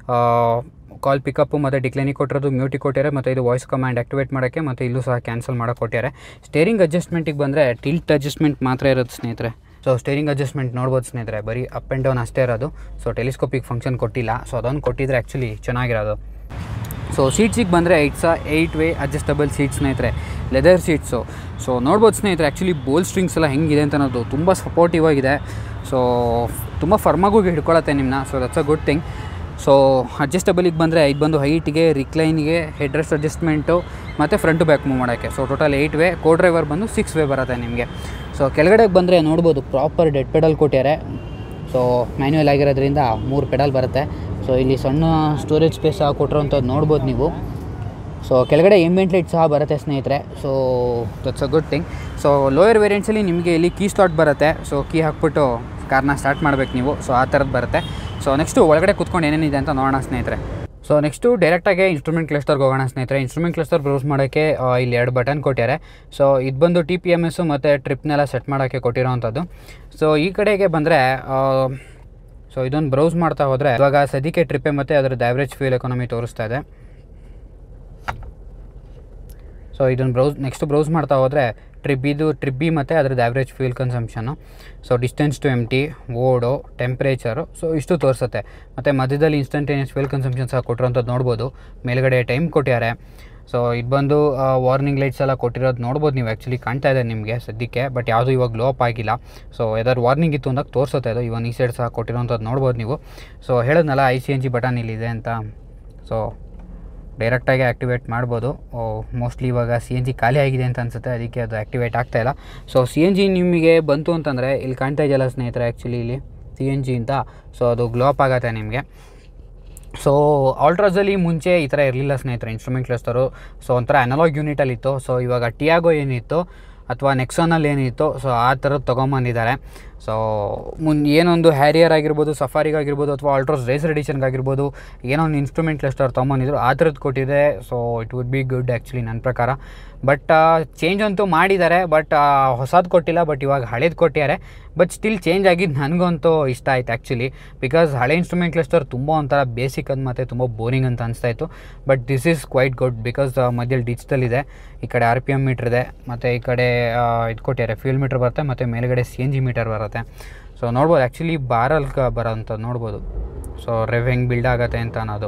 ಕಾಲ್ ಪಿಕಪ್ಪು ಮತ್ತು ಡಿಕ್ಲೈನಿಗೆ ಕೊಟ್ಟಿರೋದು ಮ್ಯೂಟಿಗೆ ಕೊಟ್ಟಿದ್ದಾರೆ ಮತ್ತು ಇದು ವಾಯ್ಸ್ ಕಮಾಂಡ್ ಆ್ಯಕ್ಟಿವೇಟ್ ಮಾಡೋಕ್ಕೆ ಮತ್ತು ಇಲ್ಲೂ ಸಹ ಕ್ಯಾನ್ಸಲ್ ಮಾಡೋಕ್ಕೆ ಕೊಟ್ಟಿದ್ದಾರೆ ಸ್ಟೇರಿಂಗ್ ಅಡ್ಜಸ್ಟ್ಮೆಂಟಿಗೆ ಬಂದರೆ ಟಿಲ್ಟ್ ಅಡ್ಜಸ್ಟ್ಮೆಂಟ್ ಮಾತ್ರ ಇರುತ್ತೆ ಸ್ನೇಹಿತರೆ ಸೊ ಸ್ಟೇರಿಂಗ್ ಅಡ್ಜಸ್ಟ್ಮೆಂಟ್ ನೋಡ್ಬೋದು ಸ್ನೇಹಿತರೆ ಬರೀ ಅಪ್ ಆ್ಯಂಡ್ ಡೌನ್ ಅಷ್ಟೇ ಇರೋದು ಸೊ ಟೆಲಿಸ್ಕೋಪಿಕ್ ಫಂಕ್ಷನ್ ಕೊಟ್ಟಿಲ್ಲ ಸೊ ಅದೊಂದು ಕೊಟ್ಟಿದ್ರೆ ಆ್ಯಕ್ಚುಲಿ ಚೆನ್ನಾಗಿರೋದು ಸೊ ಸೀಟ್ಸಿಗೆ ಬಂದರೆ it's a eight way adjustable seat ಸ್ನೇಹಿತರೆ ಲೆದರ್ ಸೀಟ್ಸು ಸೊ ನೋಡ್ಬೋದು ಸ್ನೇಹಿತರೆ ಆ್ಯಕ್ಚುಲಿ ಬೋಲ್ ಸ್ಟ್ರಿಂಗ್ಸ್ ಎಲ್ಲ ಹೆಂಗಿದೆ ಅಂತ ಅನ್ನೋದು ತುಂಬ ಸಪೋರ್ಟಿವ್ ಆಗಿದೆ ಸೊ ತುಂಬ ಫರ್ಮಾಗೂ ಹಿಡ್ಕೊಳತ್ತೆ ನಿಮ್ಮನ್ನ so that's a good thing so ಅಡ್ಜಸ್ಟಬಲಿಗೆ ಬಂದರೆ ಇದು ಬಂದು ಹೈಟ್ಗೆ ರಿಕ್ಲೈನ್ಗೆ ಹೆಡ್ರೆಸ್ಟ್ ಅಡ್ಜಸ್ಟ್ಮೆಂಟು ಮತ್ತು ಫ್ರಂಟ್ ಟು ಬ್ಯಾಕ್ ಮೂವ್ ಮಾಡೋಕ್ಕೆ so total eight way co driver ಬಂದು ಸಿಕ್ಸ್ ವೇ ಬರುತ್ತೆ ನಿಮಗೆ ಸೊ ಕೆಳಗಡೆಗೆ ಬಂದರೆ ನೋಡ್ಬೋದು ಪ್ರಾಪರ್ ಡೆಡ್ ಪೆಡಲ್ ಕೊಟ್ಟಿದ್ದಾರೆ ಸೊ ಮ್ಯಾನ್ಯುವಲ್ ಆಗಿರೋದ್ರಿಂದ ಮೂರು ಪೆಡಲ್ ಬರುತ್ತೆ ಸೊ ಇಲ್ಲಿ ಸಣ್ಣ ಸ್ಟೋರೇಜ್ ಸ್ಪೇಸ್ ಸಹ ಕೊಟ್ಟಿರೋಂಥದ್ದು ನೋಡ್ಬೋದು ನೀವು ಸೊ ಕೆಳಗಡೆ ಎಂಬೆಂಟ್ ಲೈಟ್ ಸಹ ಬರುತ್ತೆ ಸ್ನೇಹಿತರೆ so that's a good thing so lower ವೇರಿಯಂಟ್ಸಲ್ಲಿ ನಿಮಗೆ ಇಲ್ಲಿ ಕೀ ಸ್ಲಾಟ್ ಬರುತ್ತೆ ಸೊ ಕೀ ಹಾಕ್ಬಿಟ್ಟು ಕಾರ್ನ ಸ್ಟಾರ್ಟ್ ಮಾಡಬೇಕು ನೀವು ಸೊ ಆ ಥರದ್ದು ಬರುತ್ತೆ ಸೊ ನೆಕ್ಸ್ಟು ಒಳಗಡೆ ಕೂತ್ಕೊಂಡು ಏನೇನಿದೆ ಅಂತ ನೋಡೋಣ ಸ್ನೇಹಿತರೆ ಸೊ ನೆಕ್ಸ್ಟು ಡೈರೆಕ್ಟಾಗಿ ಇನ್ಸ್ಟ್ರೂಮೆಂಟ್ ಕ್ಲಸ್ಟರ್ಗೆ ಹೋಗೋಣ ಸ್ನೇಹಿತರೆ ಇನ್ಸ್ಟ್ರೂಮೆಂಟ್ ಕ್ಲಸ್ಟರ್ ಬ್ರೌಸ್ ಮಾಡೋಕ್ಕೆ ಆ, ಇಲ್ಲಿ ಎರಡು ಬಟನ್ ಕೊಟ್ಟಿದ್ದಾರೆ ಸೊ ಇದು ಬಂದು ಟಿ ಪಿ ಎಮ್ ಎಸ್ಸು ಮತ್ತು ಟ್ರಿಪ್ನೆಲ್ಲ ಸೆಟ್ ಮಾಡೋಕ್ಕೆ ಕೊಟ್ಟಿರೋವಂಥದ್ದು ಸೊ ಈ ಕಡೆಗೆ ಬಂದರೆ ಸೊ ಇದೊಂದು ಬ್ರೌಸ್ ಮಾಡ್ತಾ ಹೋದರೆ ಇವಾಗ ಸದ್ಯಕ್ಕೆ ಟ್ರಿಪ್ಪೆ ಮತ್ತು ಅದರದ್ದು ಆ್ಯಾವ್ರೇಜ್ ಫ್ಯೂಲ್ ಎಕಾನಮಿ ತೋರಿಸ್ತಾ ಇದೆ ಸೊ ಇದನ್ನು ಬ್ರೌಸ್ ನೆಕ್ಸ್ಟ್ ಬ್ರೌಸ್ ಮಾಡ್ತಾ ಹೋದರೆ ಟ್ರಿಪ್ ಇದು ಟ್ರಿಪ್ ಬಿ ಮತ್ತು ಅದ್ರದ್ದು average fuel consumption so distance to empty odo temperature so ಇಷ್ಟು ತೋರಿಸುತ್ತೆ ಮತ್ತು ಮಧ್ಯದಲ್ಲಿ ಇನ್ಸ್ಟಂಟೇನಿಯಸ್ ಫ್ಯೂಲ್ ಕನ್ಸಂಪ್ಷನ್ ಸಹ ಕೊಟ್ಟಿರೋಂಥದ್ದು ನೋಡ್ಬೋದು ಮೇಲ್ಗಡೆ ಟೈಮ್ ಕೊಟ್ಟಿದ್ದಾರೆ ಸೊ ಇದು ಬಂದು ವಾರ್ನಿಂಗ್ ಲೈಟ್ಸ್ ಎಲ್ಲ ಕೊಟ್ಟಿರೋದು ನೋಡ್ಬೋದು ನೀವು ಆ್ಯಕ್ಚುಲಿ ಕಾಣ್ತಾ ಇದೆ ನಿಮಗೆ ಸದ್ಯಕ್ಕೆ ಬಟ್ ಯಾವುದೂ ಇವಾಗ ಲೋ ಅಪ್ ಆಗಿಲ್ಲ ಸೊ ಯಾವ್ದಾದ್ರು ವಾರ್ನಿಂಗ್ ಇತ್ತು ಅಂದಾಗ ತೋರಿಸುತ್ತೆ ಅದು ಇವನ್ ಈ ಸೈಡ್ ಸಹ ಕೊಟ್ಟಿರೋಂಥದ್ದು ನೋಡ್ಬೋದು ನೀವು ಸೊ ಹೇಳಿದ್ನಲ್ಲ I C N G button ಇಲ್ಲಿದೆ ಅಂತ ಸೊ ಡೈರೆಕ್ಟಾಗಿ ಆ್ಯಕ್ಟಿವೇಟ್ ಮಾಡ್ಬೋದು ಮೋಸ್ಟ್ಲಿ ಇವಾಗ ಸಿ ಎನ್ ಜಿ ಖಾಲಿ ಆಗಿದೆ ಅಂತ ಅನಿಸುತ್ತೆ ಅದಕ್ಕೆ ಅದು ಆ್ಯಕ್ಟಿವೇಟ್ ಆಗ್ತಾ ಇಲ್ಲ ಸೊ ಸಿ ಎನ್ ಜಿ ನಿಮಗೆ ಬಂತು ಅಂತಂದರೆ ಇಲ್ಲಿ ಕಾಣ್ತಾ ಇದೆಯಲ್ಲ ಸ್ನೇಹಿತರೆ ಆ್ಯಕ್ಚುಲಿ ಇಲ್ಲಿ ಸಿ ಎನ್ ಜಿ ಅಂತ ಸೊ ಅದು ಗ್ಲೋಪ್ ಆಗುತ್ತೆ ನಿಮಗೆ ಸೊ ಆಲ್ಟ್ರಾಸಲ್ಲಿ ಮುಂಚೆ ಈ ಥರ ಇರಲಿಲ್ಲ ಸ್ನೇಹಿತರೆ ಇನ್ಸ್ಟ್ರೂಮೆಂಟ್ ಕ್ಲಸ್ಟರು ಸೊ ಒಂಥರ ಅನಲಾಗ್ ಯೂನಿಟಲ್ಲಿತ್ತು ಸೊ ಇವಾಗ ಟಿಯಾಗೋ ಏನಿತ್ತು ಅಥವಾ ನೆಕ್ಸೋನಲ್ಲಿ ಏನಿತ್ತು ಸೊ ಆ ಥರದ್ದು ತೊಗೊಂಬಂದಿದ್ದಾರೆ ಸೊ ಮುನ್ ಏನೊಂದು ಹ್ಯಾರಿಯರ್ ಆಗಿರ್ಬೋದು ಸಫಾರಿಗಾಗಿರ್ಬೋದು ಅಥವಾ ಆಲ್ಟ್ರೋಸ್ ರೇಸರ್ ಎಡಿಷನ್ಗಾಗಿರ್ಬೋದು ಏನೋ ಒಂದು ಇನ್ಸ್ಟ್ರೂಮೆಂಟ್ ಕ್ಲಸ್ಟರ್ ತೊಗೊಂಬಂದಿದ್ರು ಆ ಥರದ್ದು ಕೊಟ್ಟಿದೆ so it would be good actually ನನ್ನ ಪ್ರಕಾರ ಬಟ್ ಚೇಂಜ್ ಅಂತೂ ಮಾಡಿದ್ದಾರೆ ಬಟ್ ಹೊಸದು ಕೊಟ್ಟಿಲ್ಲ ಬಟ್ ಇವಾಗ ಹಳೇದು ಕೊಟ್ಟಿದ್ದಾರೆ ಬಟ್ ಸ್ಟಿಲ್ ಚೇಂಜ್ ಆಗಿದ್ದು ನನಗಂತೂ ಇಷ್ಟ ಆಯ್ತು ಆ್ಯಕ್ಚುಲಿ ಬಿಕಾಸ್ ಹಳೆ ಇನ್ಸ್ಟ್ರೂಮೆಂಟ್ ಕ್ಲಸ್ಟರ್ ತುಂಬ ಒಂಥರ ಬೇಸಿಕ್ ಅಂತ ಮತ್ತು ತುಂಬ ಬೋರಿಂಗ್ ಅಂತ ಅನಿಸ್ತಾ ಇತ್ತು but this is quite good because ಮಧ್ಯದಲ್ಲಿ ಡಿಜಿಟಲ್ ಇದೆ ಈ ಕಡೆ ಆರ್ ಪಿ ಎಮ್ ಮೀಟ್ರ್ ಇದೆ ಮತ್ತು ಈ ಕಡೆ ಇದು ಕೊಟ್ಟಿದ್ದಾರೆ ಫ್ಯೂಲ್ ಮೀಟ್ರ್ ಬರುತ್ತೆ ಮತ್ತು ಮೇಲ್ಗಡೆ ಸಿ ಎನ್ ಜಿ ಮೀಟರ್ ಬರುತ್ತೆ ಸೊ ನೋಡ್ಬೋದು ಆ್ಯಕ್ಚುಲಿ ಬಾರಲ್ಲಿ ಬರೋಂಥದ್ದು ನೋಡ್ಬೋದು ಸೊ ರೆವ್ ಹೆಂಗೆ ಬಿಲ್ಡ್ ಆಗುತ್ತೆ ಅಂತ ಅನ್ನೋದು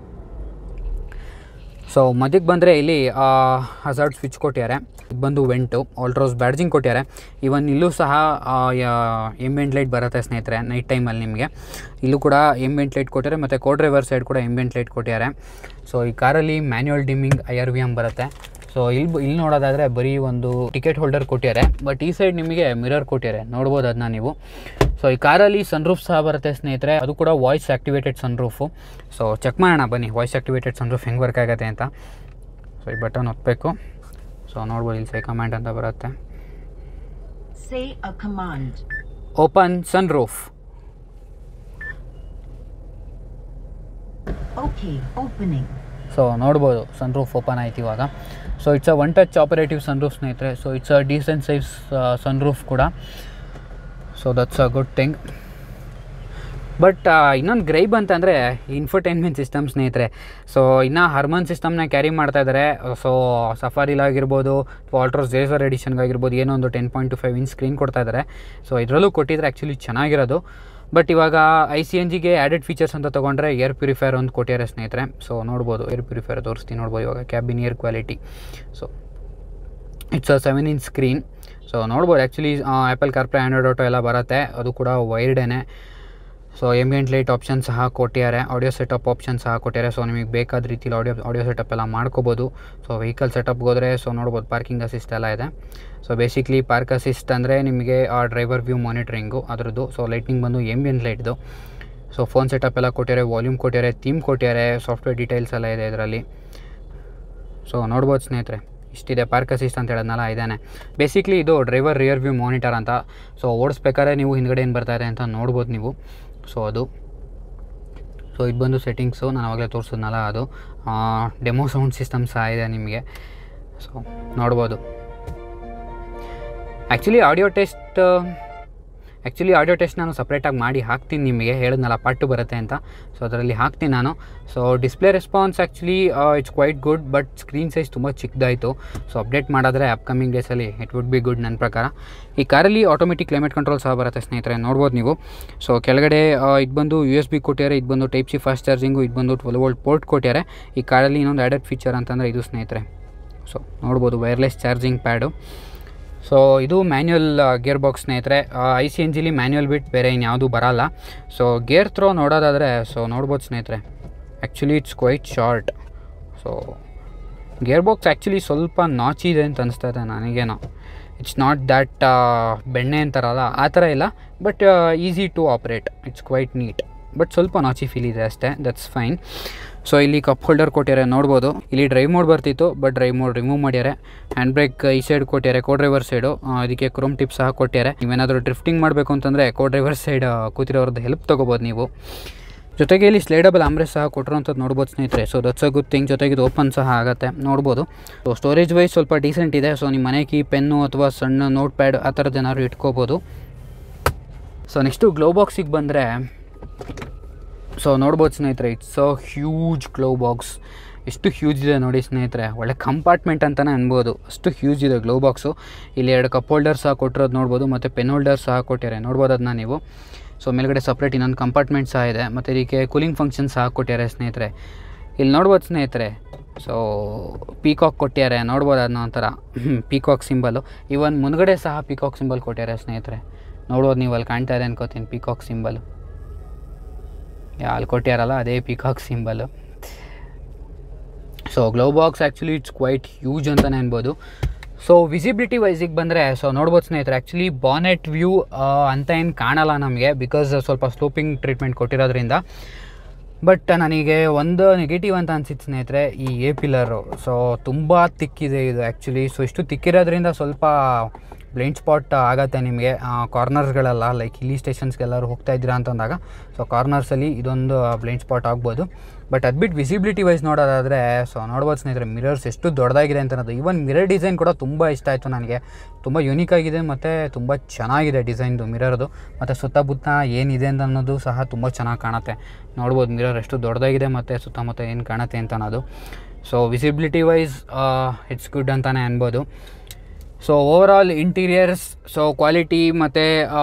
ಸೊ ಮಧ್ಯಕ್ಕೆ ಬಂದರೆ ಇಲ್ಲಿ ಹಜಾರ್ಡ್ ಸ್ವಿಚ್ ಕೊಟ್ಟಿದ್ದಾರೆ ಇದು ಬಂದು ವೆಂಟು ಆಲ್ಟ್ರೋಸ್ ಬ್ಯಾಡ್ಜಿಂಗ್ ಕೊಟ್ಟಿದ್ದಾರೆ ಇವನ್ ಇಲ್ಲೂ ಸಹ ಎಂಬೆಂಟ್ ಲೈಟ್ ಬರುತ್ತೆ ಸ್ನೇಹಿತರೆ ನೈಟ್ ಟೈಮಲ್ಲಿ ನಿಮಗೆ ಇಲ್ಲೂ ಕೂಡ ಎಂಬೆಂಟ್ ಲೈಟ್ ಕೊಟ್ಟಿದ್ದಾರೆ ಮತ್ತು ಕೋ ಡ್ರೈವರ್ ಸೈಡ್ ಕೂಡ ಎಂಬೆಂಟ್ ಲೈಟ್ ಕೊಟ್ಟಿದ್ದಾರೆ ಸೊ ಈ ಕಾರಲ್ಲಿ manual dimming I R V M ಬರುತ್ತೆ ಸೊ ಇಲ್ಲಿ ಇಲ್ಲಿ ನೋಡೋದಾದರೆ ಬರೀ ಒಂದು ಟಿಕೆಟ್ ಹೋಲ್ಡರ್ ಕೊಟ್ಟಿದ್ದಾರೆ ಬಟ್ ಈ ಸೈಡ್ ನಿಮಗೆ ಮಿರರ್ ಕೊಟ್ಟಿದ್ದಾರೆ ನೋಡ್ಬೋದು ಅದನ್ನ ನೀವು ಸೊ ಈ ಕಾರಲ್ಲಿ ಸನ್ರೂಫ್ ಸಹ ಬರುತ್ತೆ ಸ್ನೇಹಿತರೆ ಅದು ಕೂಡ voice activated sunroof so check ಮಾಡೋಣ ಬನ್ನಿ ವಾಯ್ಸ್ ಆ್ಯಕ್ಟಿವೇಟೆಡ್ ಸನ್ರೂಫ್ ಹೆಂಗೆ ವರ್ಕ್ ಆಗುತ್ತೆ ಅಂತ ಸೊ ಈ ಬಟನ್ ಒತ್ತಬೇಕು ಸೊ ನೋಡ್ಬೋದು ಇಲ್ಲಿ ಸೈ ಕಮಾಂಡ್ ಅಂತ ಬರುತ್ತೆ Say a command. Open sunroof Okay, opening. So ನೋಡ್ಬೋದು ಸನ್ರೂಫ್ ಓಪನ್ ಆಯ್ತು ಇವಾಗ so it's a one touch operative sunroof ಸ್ನೇಹಿತರೆ so it's a decent size sunroof ಕೂಡ so that's a good thing but ಇನ್ನೊಂದು ಗ್ರೈಬ್ ಅಂತಂದರೆ ಇನ್ಫರ್ಟೈನ್ಮೆಂಟ್ ಸಿಸ್ಟಮ್ ಸ್ನೇಹಿತರೆ ಸೊ ಇನ್ನು ಹರ್ಮನ್ ಸಿಸ್ಟಮ್ನ ಕ್ಯಾರಿ ಮಾಡ್ತಾ ಇದ್ದಾರೆ ಸೊ ಸಫಾರಿಲಾಗಿರ್ಬೋದು ಅಥವಾ ಆಲ್ಟ್ರೋಸ್ ಜೇಸರ್ ಎಡಿಷನ್ಗಾಗಿರ್ಬೋದು ಏನೋ ಒಂದು ten point to five in screen ಕೊಡ್ತಾ ಇದ್ದಾರೆ ಸೊ ಇದರಲ್ಲೂ ಕೊಟ್ಟಿದ್ರೆ ಆ್ಯಕ್ಚುಲಿ ಚೆನ್ನಾಗಿರೋದು ಬಟ್ ಇವಾಗ ಐ ಸಿ ಎನ್ ಜಿಗೆ ಆ್ಯಡೆಡ್ ಫೀಚರ್ಸ್ ಅಂತ ತೊಗೊಂಡ್ರೆ ಏರ್ ಪ್ಯೂರಿಫೈಯರ್ ಒಂದು ಕೊಟ್ಟಿದ್ದಾರೆ ಸ್ನೇಹಿತರೆ ಸೊ ನೋಡ್ಬೋದು ಏರ್ ಪ್ಯೂರಿಫೈಯರ್ ತೋರಿಸ್ತೀನಿ ನೋಡ್ಬೋದು ಇವಾಗ cabin air quality so it's a seven inch screen so ನೋಡ್ಬೋದು actually Apple CarPlay Android Auto ಎಲ್ಲ ಬರುತ್ತೆ ಅದು ಕೂಡ ವೈರ್ಡೇನೆ ಸೊ ಎಂಬಿಯಂಟ್ ಲೈಟ್ ಆಪ್ಷನ್ ಸಹ ಕೊಟ್ಟಿದ್ದಾರೆ ಆಡಿಯೋ ಸೆಟಪ್ ಆಪ್ಷನ್ ಸಹ ಕೊಟ್ಟಿದ್ದಾರೆ ಸೊ ನಿಮಗೆ ಬೇಕಾದ ರೀತಿಲಿ ಆಡಿಯೋ ಆಡಿಯೋ ಸೆಟಪ್ ಎಲ್ಲ ಮಾಡ್ಕೋಬೋದು ಸೊ ವೆಹಿಕಲ್ ಸೆಟಪ್ಗೆ ಹೋದರೆ ಸೊ ನೋಡ್ಬೋದು ಪಾರ್ಕಿಂಗ್ ಅಸಿಸ್ಟ್ ಎಲ್ಲ ಇದೆ ಸೊ ಬೇಸಿಕ್ಲಿ ಪಾರ್ಕ್ ಅಸಿಸ್ಟ್ ಅಂದರೆ ನಿಮಗೆ ಆ ಡ್ರೈವರ್ ವ್ಯೂ ಮಾನಿಟ್ರಿಂಗು ಅದರದ್ದು ಸೊ ಲೈಟ್ನಿಂಗ್ ಬಂದು ಎಂಬಿಯಂಟ್ ಲೈಟ್ದು ಸೊ ಫೋನ್ ಸೆಟಪ್ ಎಲ್ಲ ಕೊಟ್ಟಿದ್ದಾರೆ ವಾಲ್ಯೂಮ್ ಕೊಟ್ಟಿದ್ದಾರೆ ಥೀಮ್ ಕೊಟ್ಟಿದ್ದಾರೆ ಸಾಫ್ಟ್ವೇರ್ ಡೀಟೇಲ್ಸ್ ಎಲ್ಲ ಇದೆ ಇದರಲ್ಲಿ ಸೊ ನೋಡ್ಬೋದು ಸ್ನೇಹಿತರೆ ಇಷ್ಟಿದೆ ಪಾರ್ಕ್ ಅಸಿಸ್ಟ್ ಅಂತ ಹೇಳೋದ್ನಲ್ಲ ಇದ್ದಾನೆ ಬೇಸಿಕ್ಲಿ ಇದು ಡ್ರೈವರ್ ರಿಯರ್ ವ್ಯೂ ಮಾನಿಟರ್ ಅಂತ ಸೊ ಓಡಿಸ್ಬೇಕಾದ್ರೆ ನೀವು ಹಿಂದ್ಗಡೆ ಏನು ಬರ್ತಾ ಇದೆ ಅಂತ ನೋಡ್ಬೋದು ನೀವು ಸೊ ಅದು ಸೊ ಇದು ಬಂದು ಸೆಟ್ಟಿಂಗ್ಸು ನಾನು ಅವಾಗಲೇ ತೋರಿಸಿದ್ನಲ್ಲ ಅದು ಡೆಮೋ ಸೌಂಡ್ ಸಿಸ್ಟಮ್ ಸಹ ಇದೆ ನಿಮಗೆ ಸೊ ನೋಡ್ಬೋದು actually audio test actually audio test ನಾನು ಸಪ್ರೇಟಾಗಿ ಮಾಡಿ ಹಾಕ್ತೀನಿ ನಿಮಗೆ ಹೇಳಿದ್ನಲ್ಲ ಪಾರ್ಟು ಬರುತ್ತೆ ಅಂತ ಸೊ ಅದರಲ್ಲಿ ಹಾಕ್ತೀನಿ ನಾನು so display response actually it's quite good but screen size ತುಂಬ ಚಿಕ್ಕದಾಯಿತು ಸೊ ಅಪ್ಡೇಟ್ ಮಾಡಿದ್ರೆ ಅಪ್ಕಮಿಂಗ್ ಡೇಸಲ್ಲಿ ಇಟ್ ವುಡ್ ಬಿ ಗುಡ್ ನನ್ನ ಪ್ರಕಾರ ಈ ಕಾರಲ್ಲಿ ಆಟೋಮೆಟಿಕ್ ಕ್ಲೈಮೇಟ್ ಕಂಟ್ರೋಲ್ ಸಹ ಬರುತ್ತೆ ಸ್ನೇಹಿತರೆ ನೋಡ್ಬೋದು ನೀವು ಸೊ ಕೆಳಗಡೆ ಇದು ಬಂದು ಯು ಎಸ್ ಬಿ ಕೊಟ್ಟಿದ್ದಾರೆ ಇದು ಬಂದು ಟೈಪ್ ಸಿ ಫಾಸ್ಟ್ ಚಾರ್ಜಿಂಗು ಇದು ಬಂದು ಟ್ವೆಲ್ ವೋಲ್ಟ್ ಪೋರ್ಟ್ ಕೊಟ್ಟಿದ್ದಾರೆ ಈ ಕಾರಲ್ಲಿ ಇನ್ನೊಂದು ಆ್ಯಡೆಡ್ ಫೀಚರ್ ಅಂತಂದರೆ ಇದು ಸ್ನೇಹಿತರೆ ಸೊ ನೋಡ್ಬೋದು ವೈರ್ಲೆಸ್ ಚಾರ್ಜಿಂಗ್ ಪ್ಯಾಡು ಸೊ ಇದು ಮ್ಯಾನ್ಯುವಲ್ ಗೇರ್ ಬಾಕ್ಸ್ ಸ್ನೇಹಿತರೆ ಐ ಸಿ ಎನ್ ಜಿಲಿ ಮ್ಯಾನ್ಯುವಲ್ ಬಿಟ್ಟು ಬೇರೆ ಇನ್ಯಾವುದೂ ಬರಲ್ಲ ಸೊ ಗೇರ್ ಥ್ರೋ ನೋಡೋದಾದರೆ ಸೊ ನೋಡ್ಬೋದು ಸ್ನೇಹಿತರೆ actually it's quite short so gear box actually ಸ್ವಲ್ಪ ನಾಚಿದೆ ಅಂತ ಅನಿಸ್ತಾ ಇದೆ ನನಗೇನೋ ಇಟ್ಸ್ ನಾಟ್ ದ್ಯಾಟ್ ಬೆಣ್ಣೆ ಅಂತಾರಲ್ಲ ಆ ಥರ ಇಲ್ಲ but easy to operate it's quite neat but ಸ್ವಲ್ಪ ನಾಚಿ ಫೀಲ್ ಇದೆ ಅಷ್ಟೇ ದಟ್ಸ್ ಫೈನ್ ಸೊ ಇಲ್ಲಿ ಕಪ್ ಹೋಲ್ಡರ್ ಕೊಟ್ಟಿದ್ದಾರೆ ನೋಡ್ಬೋದು ಇಲ್ಲಿ ಡ್ರೈವ್ ಮೋಡ್ ಬರ್ತಿತ್ತು ಬಟ್ ಡ್ರೈವ್ ಮೋಡ್ ರಿಮೂವ್ ಮಾಡ್ಯಾರೆ ಹ್ಯಾಂಡ್ ಬ್ರೇಕ್ ಈ ಸೈಡ್ ಕೊಟ್ಟಿದ್ದಾರೆ ಕೋ ಡ್ರೈವರ್ ಸೈಡು ಅದಕ್ಕೆ ಕ್ರೋಮ್ ಟಿಪ್ ಸಹ ಕೊಟ್ಟಿದ್ದಾರೆ ನೀವೇನಾದರೂ ಡ್ರಿಫ್ಟಿಂಗ್ ಮಾಡಬೇಕು ಅಂತಂದರೆ ಕೋ ಡ್ರೈವರ್ ಸೈಡ್ ಕೂತಿರೋರದ್ದು ಹೆಲ್ಪ್ ತೊಗೋಬೋದು ನೀವು ಜೊತೆಗೆ ಇಲ್ಲಿ ಸ್ಲೈಡಬಲ್ ಆಮ್ರೆಸ್ ಸಹ ಕೊಟ್ಟಿರೋಂಥದ್ದು ನೋಡ್ಬೋದು ಸ್ನೇಹಿತರೆ so that's a good thing ಜೊತೆಗೆ ಇದು ಓಪನ್ ಸಹ ಆಗುತ್ತೆ ನೋಡ್ಬೋದು ಸೊ ಸ್ಟೋರೇಜ್ ವೈಸ್ ಸ್ವಲ್ಪ ಡೀಸೆಂಟ್ ಇದೆ ಸೊ ನಿಮ್ಮ ಮನೆ ಕೀ ಪೆನ್ನು ಅಥವಾ ಸಣ್ಣ ನೋಟ್ ಪ್ಯಾಡ್ ಆ ಥರದ್ದು ಏನಾದ್ರು ಇಟ್ಕೋಬೋದು ಸೊ ನೆಕ್ಸ್ಟು ಗ್ಲೋ ಬಾಕ್ಸಿಗೆ ಬಂದರೆ ಸೊ ನೋಡ್ಬೋದು ಸ್ನೇಹಿತರೆ it's a huge glove box ಎಷ್ಟು ಹ್ಯೂಜ್ ಇದೆ ನೋಡಿ ಸ್ನೇಹಿತರೆ ಒಳ್ಳೆ ಕಂಪಾರ್ಟ್ಮೆಂಟ್ ಅಂತಲೇ ಅನ್ಬೋದು ಅಷ್ಟು ಹ್ಯೂಜ್ ಇದೆ ಗ್ಲೋ ಬಾಕ್ಸು ಇಲ್ಲಿ ಎರಡು ಕಪ್ ಹೋಲ್ಡರ್ ಸಹ ಕೊಟ್ಟಿರೋದು ನೋಡ್ಬೋದು ಮತ್ತು ಪೆನ್ ಹೋಲ್ಡರ್ ಸಹ ಕೊಟ್ಟಿದ್ದಾರೆ ನೋಡ್ಬೋದು ಅದನ್ನ ನೀವು ಸೊ ಮೇಲ್ಗಡೆ ಸಪ್ರೇಟ್ ಇನ್ನೊಂದು ಕಂಪಾರ್ಟ್ಮೆಂಟ್ ಸಹ ಇದೆ ಮತ್ತು ಇದಕ್ಕೆ ಕೂಲಿಂಗ್ ಫಂಕ್ಷನ್ ಸಹ ಕೊಟ್ಟಿದ್ದಾರೆ ಸ್ನೇಹಿತರೆ ಇಲ್ಲಿ ನೋಡ್ಬೋದು ಸ್ನೇಹಿತರೆ ಸೊ ಪೀಕಾಕ್ ಕೊಟ್ಟಿದ್ದಾರೆ ನೋಡ್ಬೋದು ಅದನ್ನ ಒಂಥರ ಪೀಕಾಕ್ ಸಿಂಬಲು ಇವನ್ ಮುಂದ್ಗಡೆ ಸಹ ಪೀಕಾಕ್ ಸಿಂಬಲ್ ಕೊಟ್ಟಿದ್ದಾರೆ ಸ್ನೇಹಿತರೆ ನೋಡ್ಬೋದು ನೀವು ಅಲ್ಲಿ ಕಾಣ್ತಾ ಇದೆ ಅನ್ಕೋತೀನಿ ಪೀಕಾಕ್ ಸಿಂಬಲು ಅಲ್ಲಿ ಕೊಟ್ಟಿಯಾರಲ್ಲ ಅದೇ peacock symbol so glove box actually it's quite huge ಅಂತಲೇ ಅನ್ಬೋದು ಸೊ ವಿಸಿಬಿಲಿಟಿ ವೈಸಿಗೆ ಬಂದರೆ ಸೊ ನೋಡ್ಬೋದು ಸ್ನೇಹಿತರೆ ಆ್ಯಕ್ಚುಲಿ ಬಾನೆಟ್ ವ್ಯೂ ಅಂತ ಏನು ಕಾಣಲ್ಲ ನಮಗೆ ಬಿಕಾಸ್ ಸ್ವಲ್ಪ ಸ್ಲೋಪಿಂಗ್ ಟ್ರೀಟ್ಮೆಂಟ್ ಕೊಟ್ಟಿರೋದ್ರಿಂದ ಬಟ್ ನನಗೆ ಒಂದು ನೆಗೆಟಿವ್ ಅಂತ ಅನ್ಸಿತ್ತು ಸ್ನೇಹಿತರೆ ಈ ಎ ಪಿಲ್ಲರು ಸೊ ತುಂಬ ತಿಕ್ಕಿದೆ ಇದು ಆ್ಯಕ್ಚುಲಿ ಸೊ ಇಷ್ಟು ತಿಕ್ಕಿರೋದ್ರಿಂದ ಸ್ವಲ್ಪ ಬ್ಲೈಂಡ್ ಸ್ಪಾಟ್ ಆಗತ್ತೆ ನಿಮಗೆ ಕಾರ್ನರ್ಸ್ಗಳೆಲ್ಲ ಲೈಕ್ ಹಿಲ್ಲಿ ಸ್ಟೇಷನ್ಸ್ಗೆಲ್ಲರೂ ಹೋಗ್ತಾ ಇದ್ದೀರಾ ಅಂತಂದಾಗ ಸೊ ಕಾರ್ನರ್ಸಲ್ಲಿ ಇದೊಂದು ಬ್ಲೈಂಡ್ ಸ್ಪಾಟ್ ಆಗ್ಬೋದು ಬಟ್ ಅದು ಬಿಟ್ಟು ವಿಸಿಬಿಲಿಟಿ ವೈಸ್ ನೋಡೋದಾದರೆ ಸೊ ನೋಡ್ಬೋದು ಸ್ನೇಹಿತರೆ ಮಿರರ್ಸ್ ಎಷ್ಟು ದೊಡ್ಡದಾಗಿದೆ ಅಂತ ಅನ್ನೋದು ಈವನ್ ಮಿರರ್ ಡಿಸೈನ್ ಕೂಡ ತುಂಬ ಇಷ್ಟ ಆಯಿತು ನನಗೆ ತುಂಬ ಯೂನಿಕ್ ಆಗಿದೆ ಮತ್ತು ತುಂಬ ಚೆನ್ನಾಗಿದೆ ಡಿಸೈನ್ದು ಮಿರರ್ದು ಮತ್ತು ಸುತ್ತಮುತ್ತ ಏನಿದೆ ಅಂತ ಅನ್ನೋದು ಸಹ ತುಂಬ ಚೆನ್ನಾಗಿ ಕಾಣುತ್ತೆ ನೋಡ್ಬೋದು ಮಿರರ್ ಎಷ್ಟು ದೊಡ್ಡದಾಗಿದೆ ಮತ್ತು ಸುತ್ತಮುತ್ತ ಏನು ಕಾಣುತ್ತೆ ಅಂತ ಅನ್ನೋದು so visibility wise it's good ಅಂತಲೇ ಅನ್ಬೋದು so over all interiors so quality ಮತ್ತು